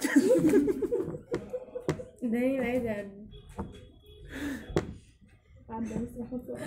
Speaker 2: ده ايه العيد يعني عدى مستر محمود فؤاد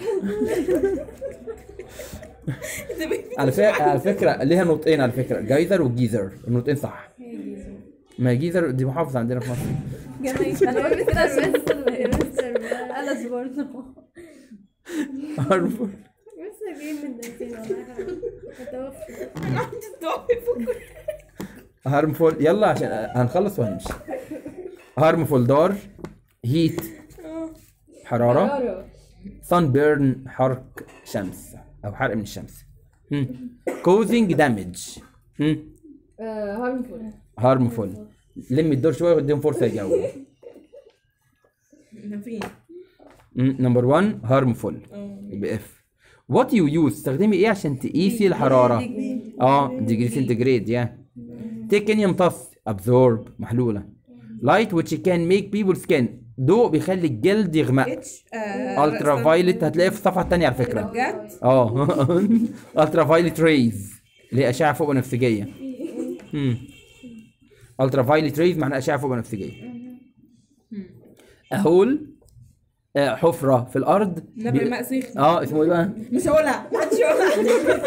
Speaker 1: على فكره على فكره ليها نطقين على فكره جايزر وجيزر النطقين صح ما جيزر دي محافظه عندنا في مصر
Speaker 2: جميل انا قلت كده مستر انس برضه
Speaker 1: هارمفول
Speaker 2: مستر جاي من دقيقتين والله متوفى
Speaker 4: انا عندي ضعف
Speaker 1: هارمفول يلا عشان هنخلص وهنمشي هارمفول دار هيت حراره سان بيرن حرق شمس او حرق من الشمس كوزنج دامج
Speaker 2: هارمفول
Speaker 1: هارمفول لم الدور شويه واديهم فرصه يجاوبوا
Speaker 4: فين؟
Speaker 1: نمبر 1 هارمفول يبقى اف وات يو يوز تستخدمي ايه عشان تقيسي الحراره اه ديجري سنتيجريد يا تيكن يمتص ابزورب محلوله لايت which can make people skin ضوء بيخلي الجلد يغمق
Speaker 4: اتش
Speaker 1: الترا فايلت هتلاقيه في الصفحه الثانيه على فكره
Speaker 4: بجد؟
Speaker 1: اه الترا فايلت ريز اللي هي اشعه فوق بنفسجيه الترا فايلت ريز معناها اشعه فوق بنفسجيه اهول آه، حفره في الارض
Speaker 4: نبع
Speaker 1: بي-
Speaker 4: ماء سخن
Speaker 1: اه اسمه ايه بقى؟
Speaker 4: مش هقولها ما حدش يقولها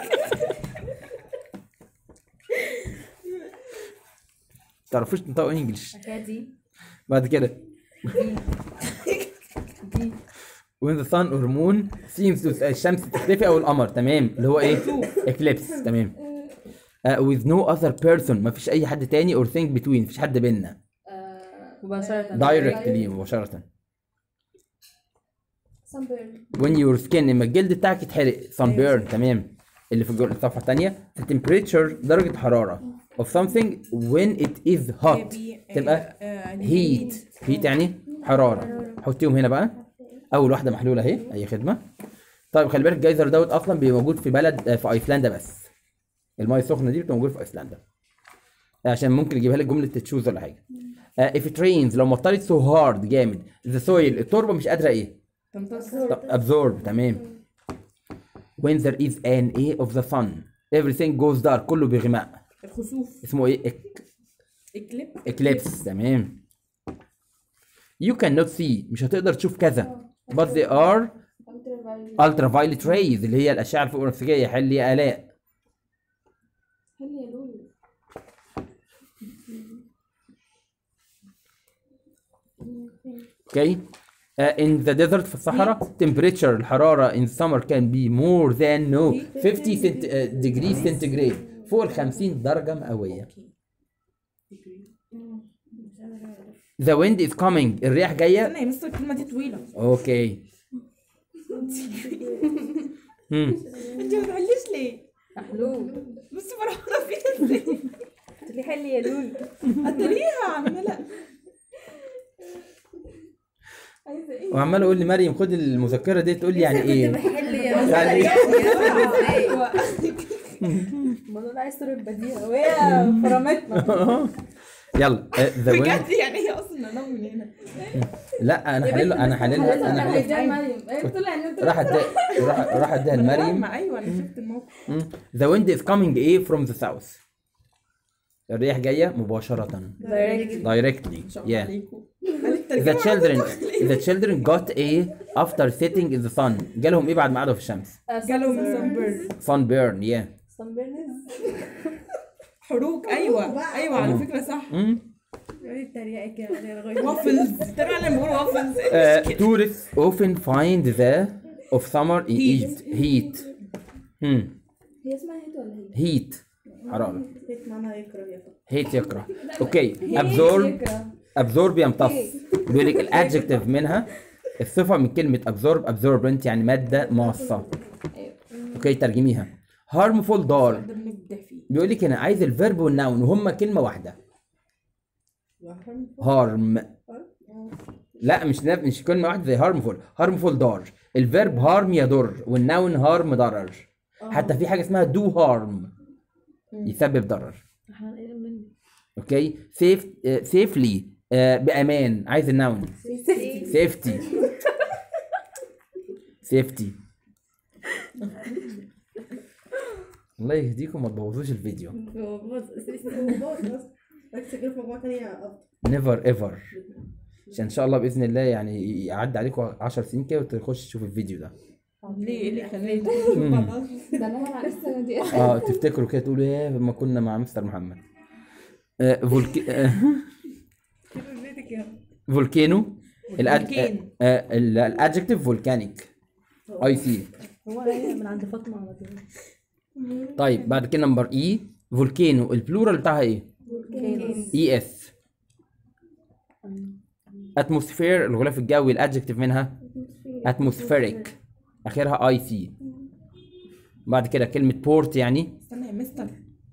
Speaker 1: تعرفوش تنطقوا انجلش
Speaker 2: دي
Speaker 1: بعد كده when the sun or moon seems to الشمس تختفي او القمر تمام اللي هو ايه eclipse تمام uh, with no other person ما فيش اي حد تاني or thing between مفيش حد بينا
Speaker 2: مباشرة
Speaker 1: directly مباشرة
Speaker 2: سامبيرن
Speaker 1: when your skin لما الجلد بتاعك يتحرق sunburn تمام اللي في الجر- الصفحة التانية the temperature درجة حرارة of something when it is hot تبقى heat heat يعني حرارة حطيهم هنا بقى أول واحدة محلولة أهي أي خدمة طيب خلي بالك الجيزر دوت أصلا بيبقى موجود في بلد آه، في أيسلندا بس المايه السخنة دي بتبقى موجودة في أيسلندا عشان ممكن يجيبها لك جملة تشوز ولا حاجة آه، if it rains لو مطرت so hard جامد the soil التربة مش قادرة إيه
Speaker 4: تمتص
Speaker 1: طب absorb تمام when there is an A of the sun everything goes dark كله بغماء
Speaker 4: الخسوف
Speaker 1: اسمه ايه إك-
Speaker 4: اكليب
Speaker 1: eclipse تمام you cannot see مش هتقدر تشوف كذا but they are ultraviolet rays اللي هي الاشعه الفوق بنفسجيه حل يا الاء
Speaker 2: هل يا لولو
Speaker 1: اوكي uh, in the desert في الصحراء temperature الحراره in summer can be more than no 50 cent, uh, degree centigrade فوق ال 50 درجه مئويه the wind is coming الرياح جايه
Speaker 4: استنى يا مستر الكلمه دي طويله
Speaker 1: اوكي هم.
Speaker 4: انت ما تعمليش ليه؟
Speaker 2: محلول
Speaker 4: بصي فرحانه فيها ازاي؟
Speaker 2: تقولي حل يا لولو
Speaker 4: اتريها عماله عايزه ايه؟
Speaker 1: وعمال اقول لمريم خد المذكره دي تقول لي يعني ايه
Speaker 2: بحل يا
Speaker 1: يعني ايه
Speaker 4: ايوه
Speaker 2: الموضوع ده عايز تروح بديهة وهي فرمتنا
Speaker 1: يلا uh, the wind
Speaker 4: بجد يعني هي اصلا انا من هنا
Speaker 1: لا انا حلل انا حللها انا حللها
Speaker 2: هديها مريم ايه طلع ان انت
Speaker 1: راح أدي- راح راح اديها لمريم
Speaker 4: ما ايوه انا شفت الموقف
Speaker 1: مم. The wind is coming ايه from the south الريح جاية مباشرة
Speaker 2: دايركت
Speaker 1: directly
Speaker 4: ان شاء الله
Speaker 1: yeah
Speaker 4: عليكم
Speaker 1: the children the children got a after sitting in the sun جالهم ايه بعد ما قعدوا في الشمس
Speaker 4: جالهم sunburn
Speaker 1: sunburn yeah
Speaker 2: سامبيرنز
Speaker 4: حروق ايوه ايوه على فكره صح
Speaker 1: مم.
Speaker 2: التريقة كده لغاية
Speaker 4: وافلز ترى انا بقول وافلز
Speaker 1: Uh, tourists often find the of summer in
Speaker 4: Heat.
Speaker 1: Egypt heat مم.
Speaker 2: هي اسمها هيت ولا هي؟
Speaker 1: heat حرارة
Speaker 2: هيت معناها يكره يا
Speaker 1: هيت يكره اوكي absorb absorb يمتص بيقول لك الادجكتيف منها الصفة من كلمة absorb absorbent يعني مادة ماصة اوكي ترجميها harmful ضار
Speaker 4: ده بنبدع فيه
Speaker 1: بيقول لك هنا عايز الفيرب والناون وهما كلمة واحدة harm لا مش نف- مش كلمة واحدة زي harmful harmful ضار الفيرب harm يضر والناون harm ضرر حتى في حاجة اسمها do harm يسبب ضرر اوكي safe آه، safely آه، بأمان عايز الناون safety safety الله يهديكم ما تبوظوش الفيديو
Speaker 2: هو باظ هو باظ بس ركز كده في مجموعة تانية أفضل
Speaker 1: never ever عشان ان شاء الله باذن الله يعني يعدي عليكم 10 سنين كده وتخش تشوف الفيديو ده
Speaker 4: ليه ايه اللي خلاني تقول بعد عشر سنين؟
Speaker 3: ده انا على السنه دي
Speaker 1: اه تفتكروا كده تقولوا ايه لما كنا مع مستر محمد آه فولك... آه
Speaker 4: بيتك يا
Speaker 1: فولكانو
Speaker 4: فولكان.
Speaker 1: الادجكتيف فولكانيك اي سي
Speaker 2: هو هي من عند فاطمه على طول
Speaker 1: طيب بعد كده نمبر اي فولكانو البلورال بتاعها ايه اي اس اتموسفير الغلاف الجوي الادجكتيف منها اتموسفيريك اخرها اي سي بعد كده كلمه بورت يعني
Speaker 4: استنى يا مستر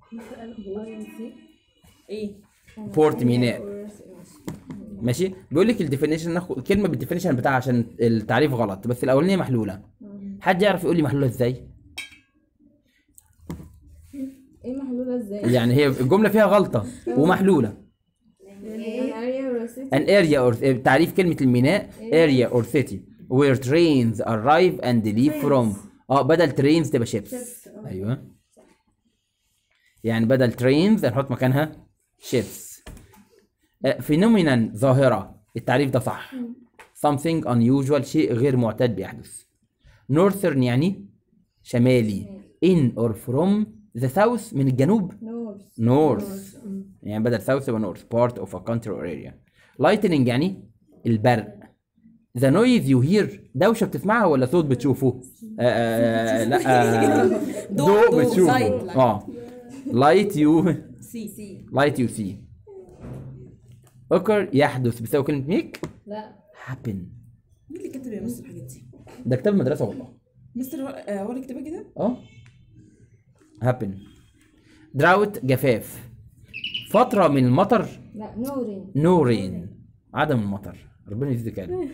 Speaker 4: ايه
Speaker 1: بورت ميناء ماشي بيقول لك الديفينيشن ناخد كلمه بالديفينيشن بتاعها عشان التعريف غلط بس الاولانيه محلوله حد يعرف يقول لي محلوله ازاي
Speaker 3: ايه محلوله ازاي؟
Speaker 1: يعني هي الجمله فيها غلطه ومحلوله an area or تعريف كلمة الميناء area or city where trains arrive and leave from اه بدل trains تبقى ships ايوه يعني بدل trains نحط مكانها ships فينومينا ظاهرة التعريف ده صح something unusual شيء غير معتاد بيحدث northern يعني شمالي in or from the south من الجنوب
Speaker 3: نورث
Speaker 1: north يعني بدل south يبقى north part of a country or area lightning يعني البرق the noise you hear دوشة بتسمعها ولا صوت بتشوفه؟ آه آه لا آه
Speaker 4: ضوء-
Speaker 1: ضوء
Speaker 4: ضوء،
Speaker 1: بتشوفه
Speaker 4: light.
Speaker 1: اه light you
Speaker 4: سي سي
Speaker 1: light you see occur يحدث بيساوي كلمة ميك
Speaker 3: لا
Speaker 1: happen
Speaker 4: مين اللي كاتب يا مستر الحاجات دي؟
Speaker 1: ده كتاب مدرسة والله
Speaker 4: مستر هو- آه، هو اللي كاتبها كده؟
Speaker 1: اه happen drought جفاف فترة من المطر
Speaker 3: لا نورين
Speaker 1: no rain عدم المطر ربنا يزيدك علم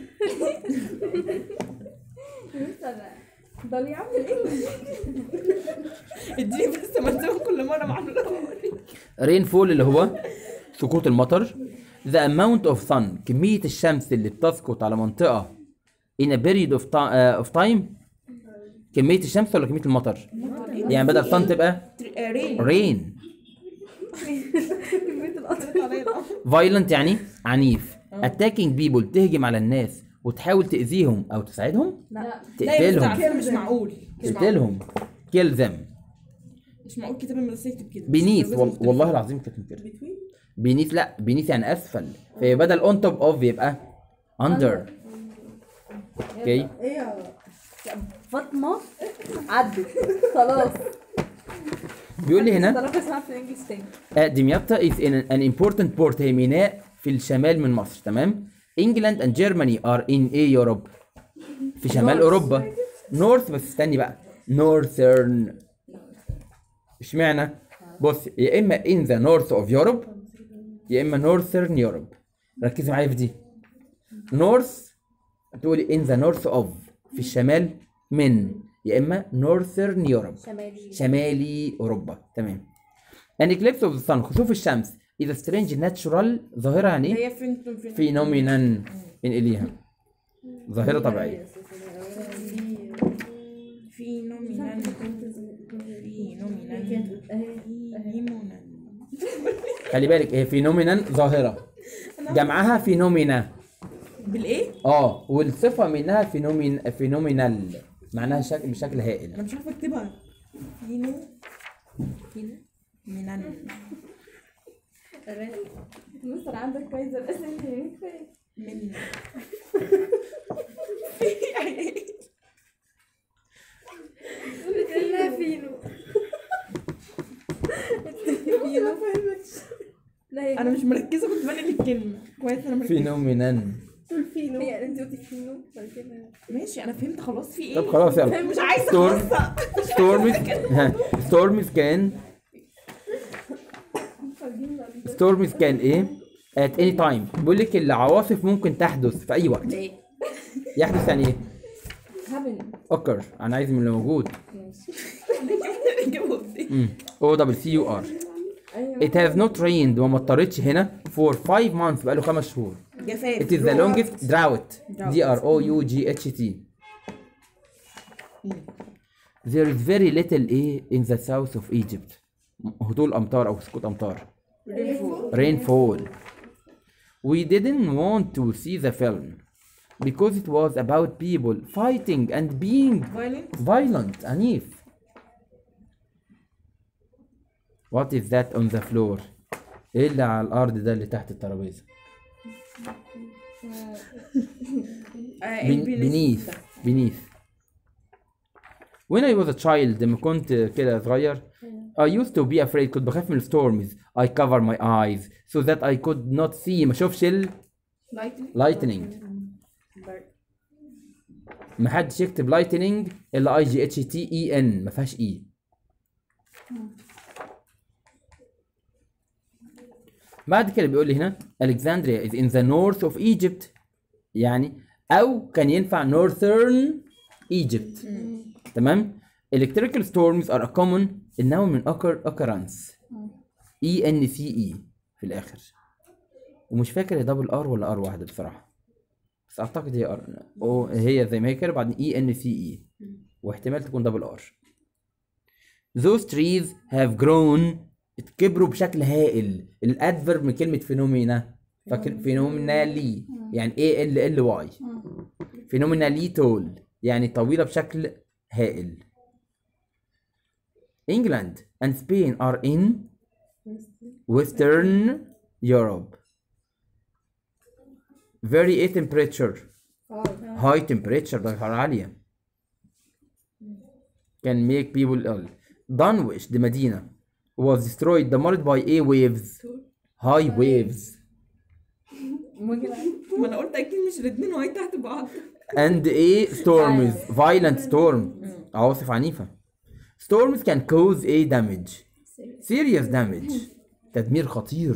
Speaker 3: ده اللي يعمل ايه؟
Speaker 4: اديني بس ملزمه كل مره معلومه
Speaker 1: رين فول اللي هو سقوط المطر the amount of sun كمية الشمس اللي بتسقط على منطقة in a period of, ti- uh, of time كمية الشمس ولا كمية المطر؟ يعني بدل sun تبقى
Speaker 4: رين
Speaker 1: rain
Speaker 4: كميه القطر عليا
Speaker 1: violent يعني عنيف attacking people تهجم على الناس وتحاول تأذيهم أو تساعدهم
Speaker 3: لا
Speaker 4: لا يا مستر على
Speaker 1: تقتلهم
Speaker 4: فكره مش معقول مش معقول
Speaker 1: تقتلهم kill them
Speaker 4: مش معقول كتاب المدرسه يكتب كده
Speaker 1: بينيث
Speaker 4: لازم
Speaker 1: وال...
Speaker 4: يكتب
Speaker 1: والله
Speaker 4: كده.
Speaker 1: العظيم كانت كده بينيث لا بينيث يعني اسفل فبدل اون توب اوف يبقى اندر اوكي
Speaker 2: فاطمه عدت خلاص
Speaker 1: بيقول لي هنا
Speaker 2: طلعت اسمها في الانجليزي تاني
Speaker 1: آه، دمياط is in an important port هي ميناء في الشمال من مصر تمام England and Germany are in a Europe في شمال اوروبا نورث بس استني بقى northern اشمعنى بص يا اما in the north of Europe يا اما northern Europe ركزي معايا في دي north تقولي in the north of في الشمال من يا اما northern Europe
Speaker 2: شمالي
Speaker 1: شمالي اوروبا تمام an eclipse of the sun خسوف الشمس is a strange natural ظاهرة يعني
Speaker 4: هي فين فين فين
Speaker 1: فينومينا انقليها ظاهرة طبيعية
Speaker 4: في نومينال في نومينال هيمونال
Speaker 1: خلي بالك هي فينومينا ظاهرة جمعها فينومينا
Speaker 4: بالايه؟
Speaker 1: اه والصفة منها فينومين فينومينال معناها شكل بشكل هائل
Speaker 4: انا مش عارفه اكتبها فينو فينو مينال
Speaker 3: مستر عندك كايزر اساسي
Speaker 4: من
Speaker 3: لا فينو فينو لا هي
Speaker 4: انا مش مركزه كنت بنقل الكلمه كويس انا مركزه
Speaker 1: فينومينا
Speaker 2: فينو
Speaker 3: هي انت قلتي فينو بعد كده
Speaker 4: ماشي انا فهمت خلاص في ايه
Speaker 1: طب خلاص يلا
Speaker 4: مش عايزه
Speaker 1: ستورم
Speaker 4: خلاص
Speaker 1: ستورمز ستورمز كان ستورمز كان ايه at any time بيقول لك العواصف ممكن تحدث في اي وقت
Speaker 4: ايه
Speaker 1: يحدث يعني ايه
Speaker 3: هابن
Speaker 1: اوكر انا عايز من اللي موجود
Speaker 4: جاوب
Speaker 1: امم او دبل سي يو ار
Speaker 3: ايوه
Speaker 1: It has not rained وما اضطرتش هنا for 5 months بقاله خمس شهور
Speaker 4: جفاف
Speaker 1: It is the longest drought D R O U G H T There is very little A in the south of Egypt هطول أمطار أو سقوط أمطار rainfall we didn't want to see the film because it was about people fighting and being
Speaker 4: فايلنت
Speaker 1: violent عنيف what is that on the floor ايه اللي على الارض ده اللي تحت الترابيزه بن- beneath beneath when I was a child لما كنت كده صغير I used to be afraid كنت بخاف من storms I cover my eyes so that I could not see ما اشوفش ال lightning ما حدش يكتب lightning الا اي جي اتش تي اي ان ما فيهاش اي بعد كده بيقول لي هنا Alexandria is in the north of Egypt يعني او كان ينفع northern Egypt تمام electrical storms are a common النوع من occur occurrence E N C E في الاخر ومش فاكر هي دبل ار ولا ار واحده بصراحه بس اعتقد هي ار او هي زي ما هي كده بعدين اي ان سي اي واحتمال تكون دبل ار those trees have grown اتكبروا بشكل هائل الادفرب من كلمه فينومينا فاكر فينومينالي يعني اي ال ال واي فينومينالي تول يعني طويله بشكل هائل England and Spain are in Western Europe very high temperature high temperature درجة حرارة عالية can make people ill Dunwich دي مدينة was destroyed دمرت by a waves high waves
Speaker 4: ما انا قلت اكيد مش الاتنين وهي تحت بعض
Speaker 1: and a storms violent storm عواصف عنيفة storms can cause a damage serious damage تدمير خطير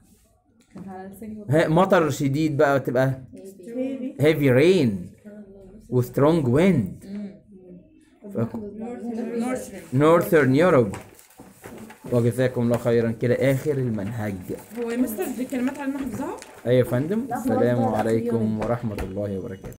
Speaker 1: ها- مطر شديد بقى تبقى heavy rain و strong wind ف- northern Europe وجزاكم الله خيرا كده اخر المنهج
Speaker 4: هو يا مستر دي كلمات على حافظها
Speaker 1: ايوه يا فندم
Speaker 3: لا، خلاص
Speaker 1: السلام
Speaker 3: بقى، لا، في
Speaker 1: عليكم
Speaker 3: يوم.
Speaker 1: ورحمة الله وبركاته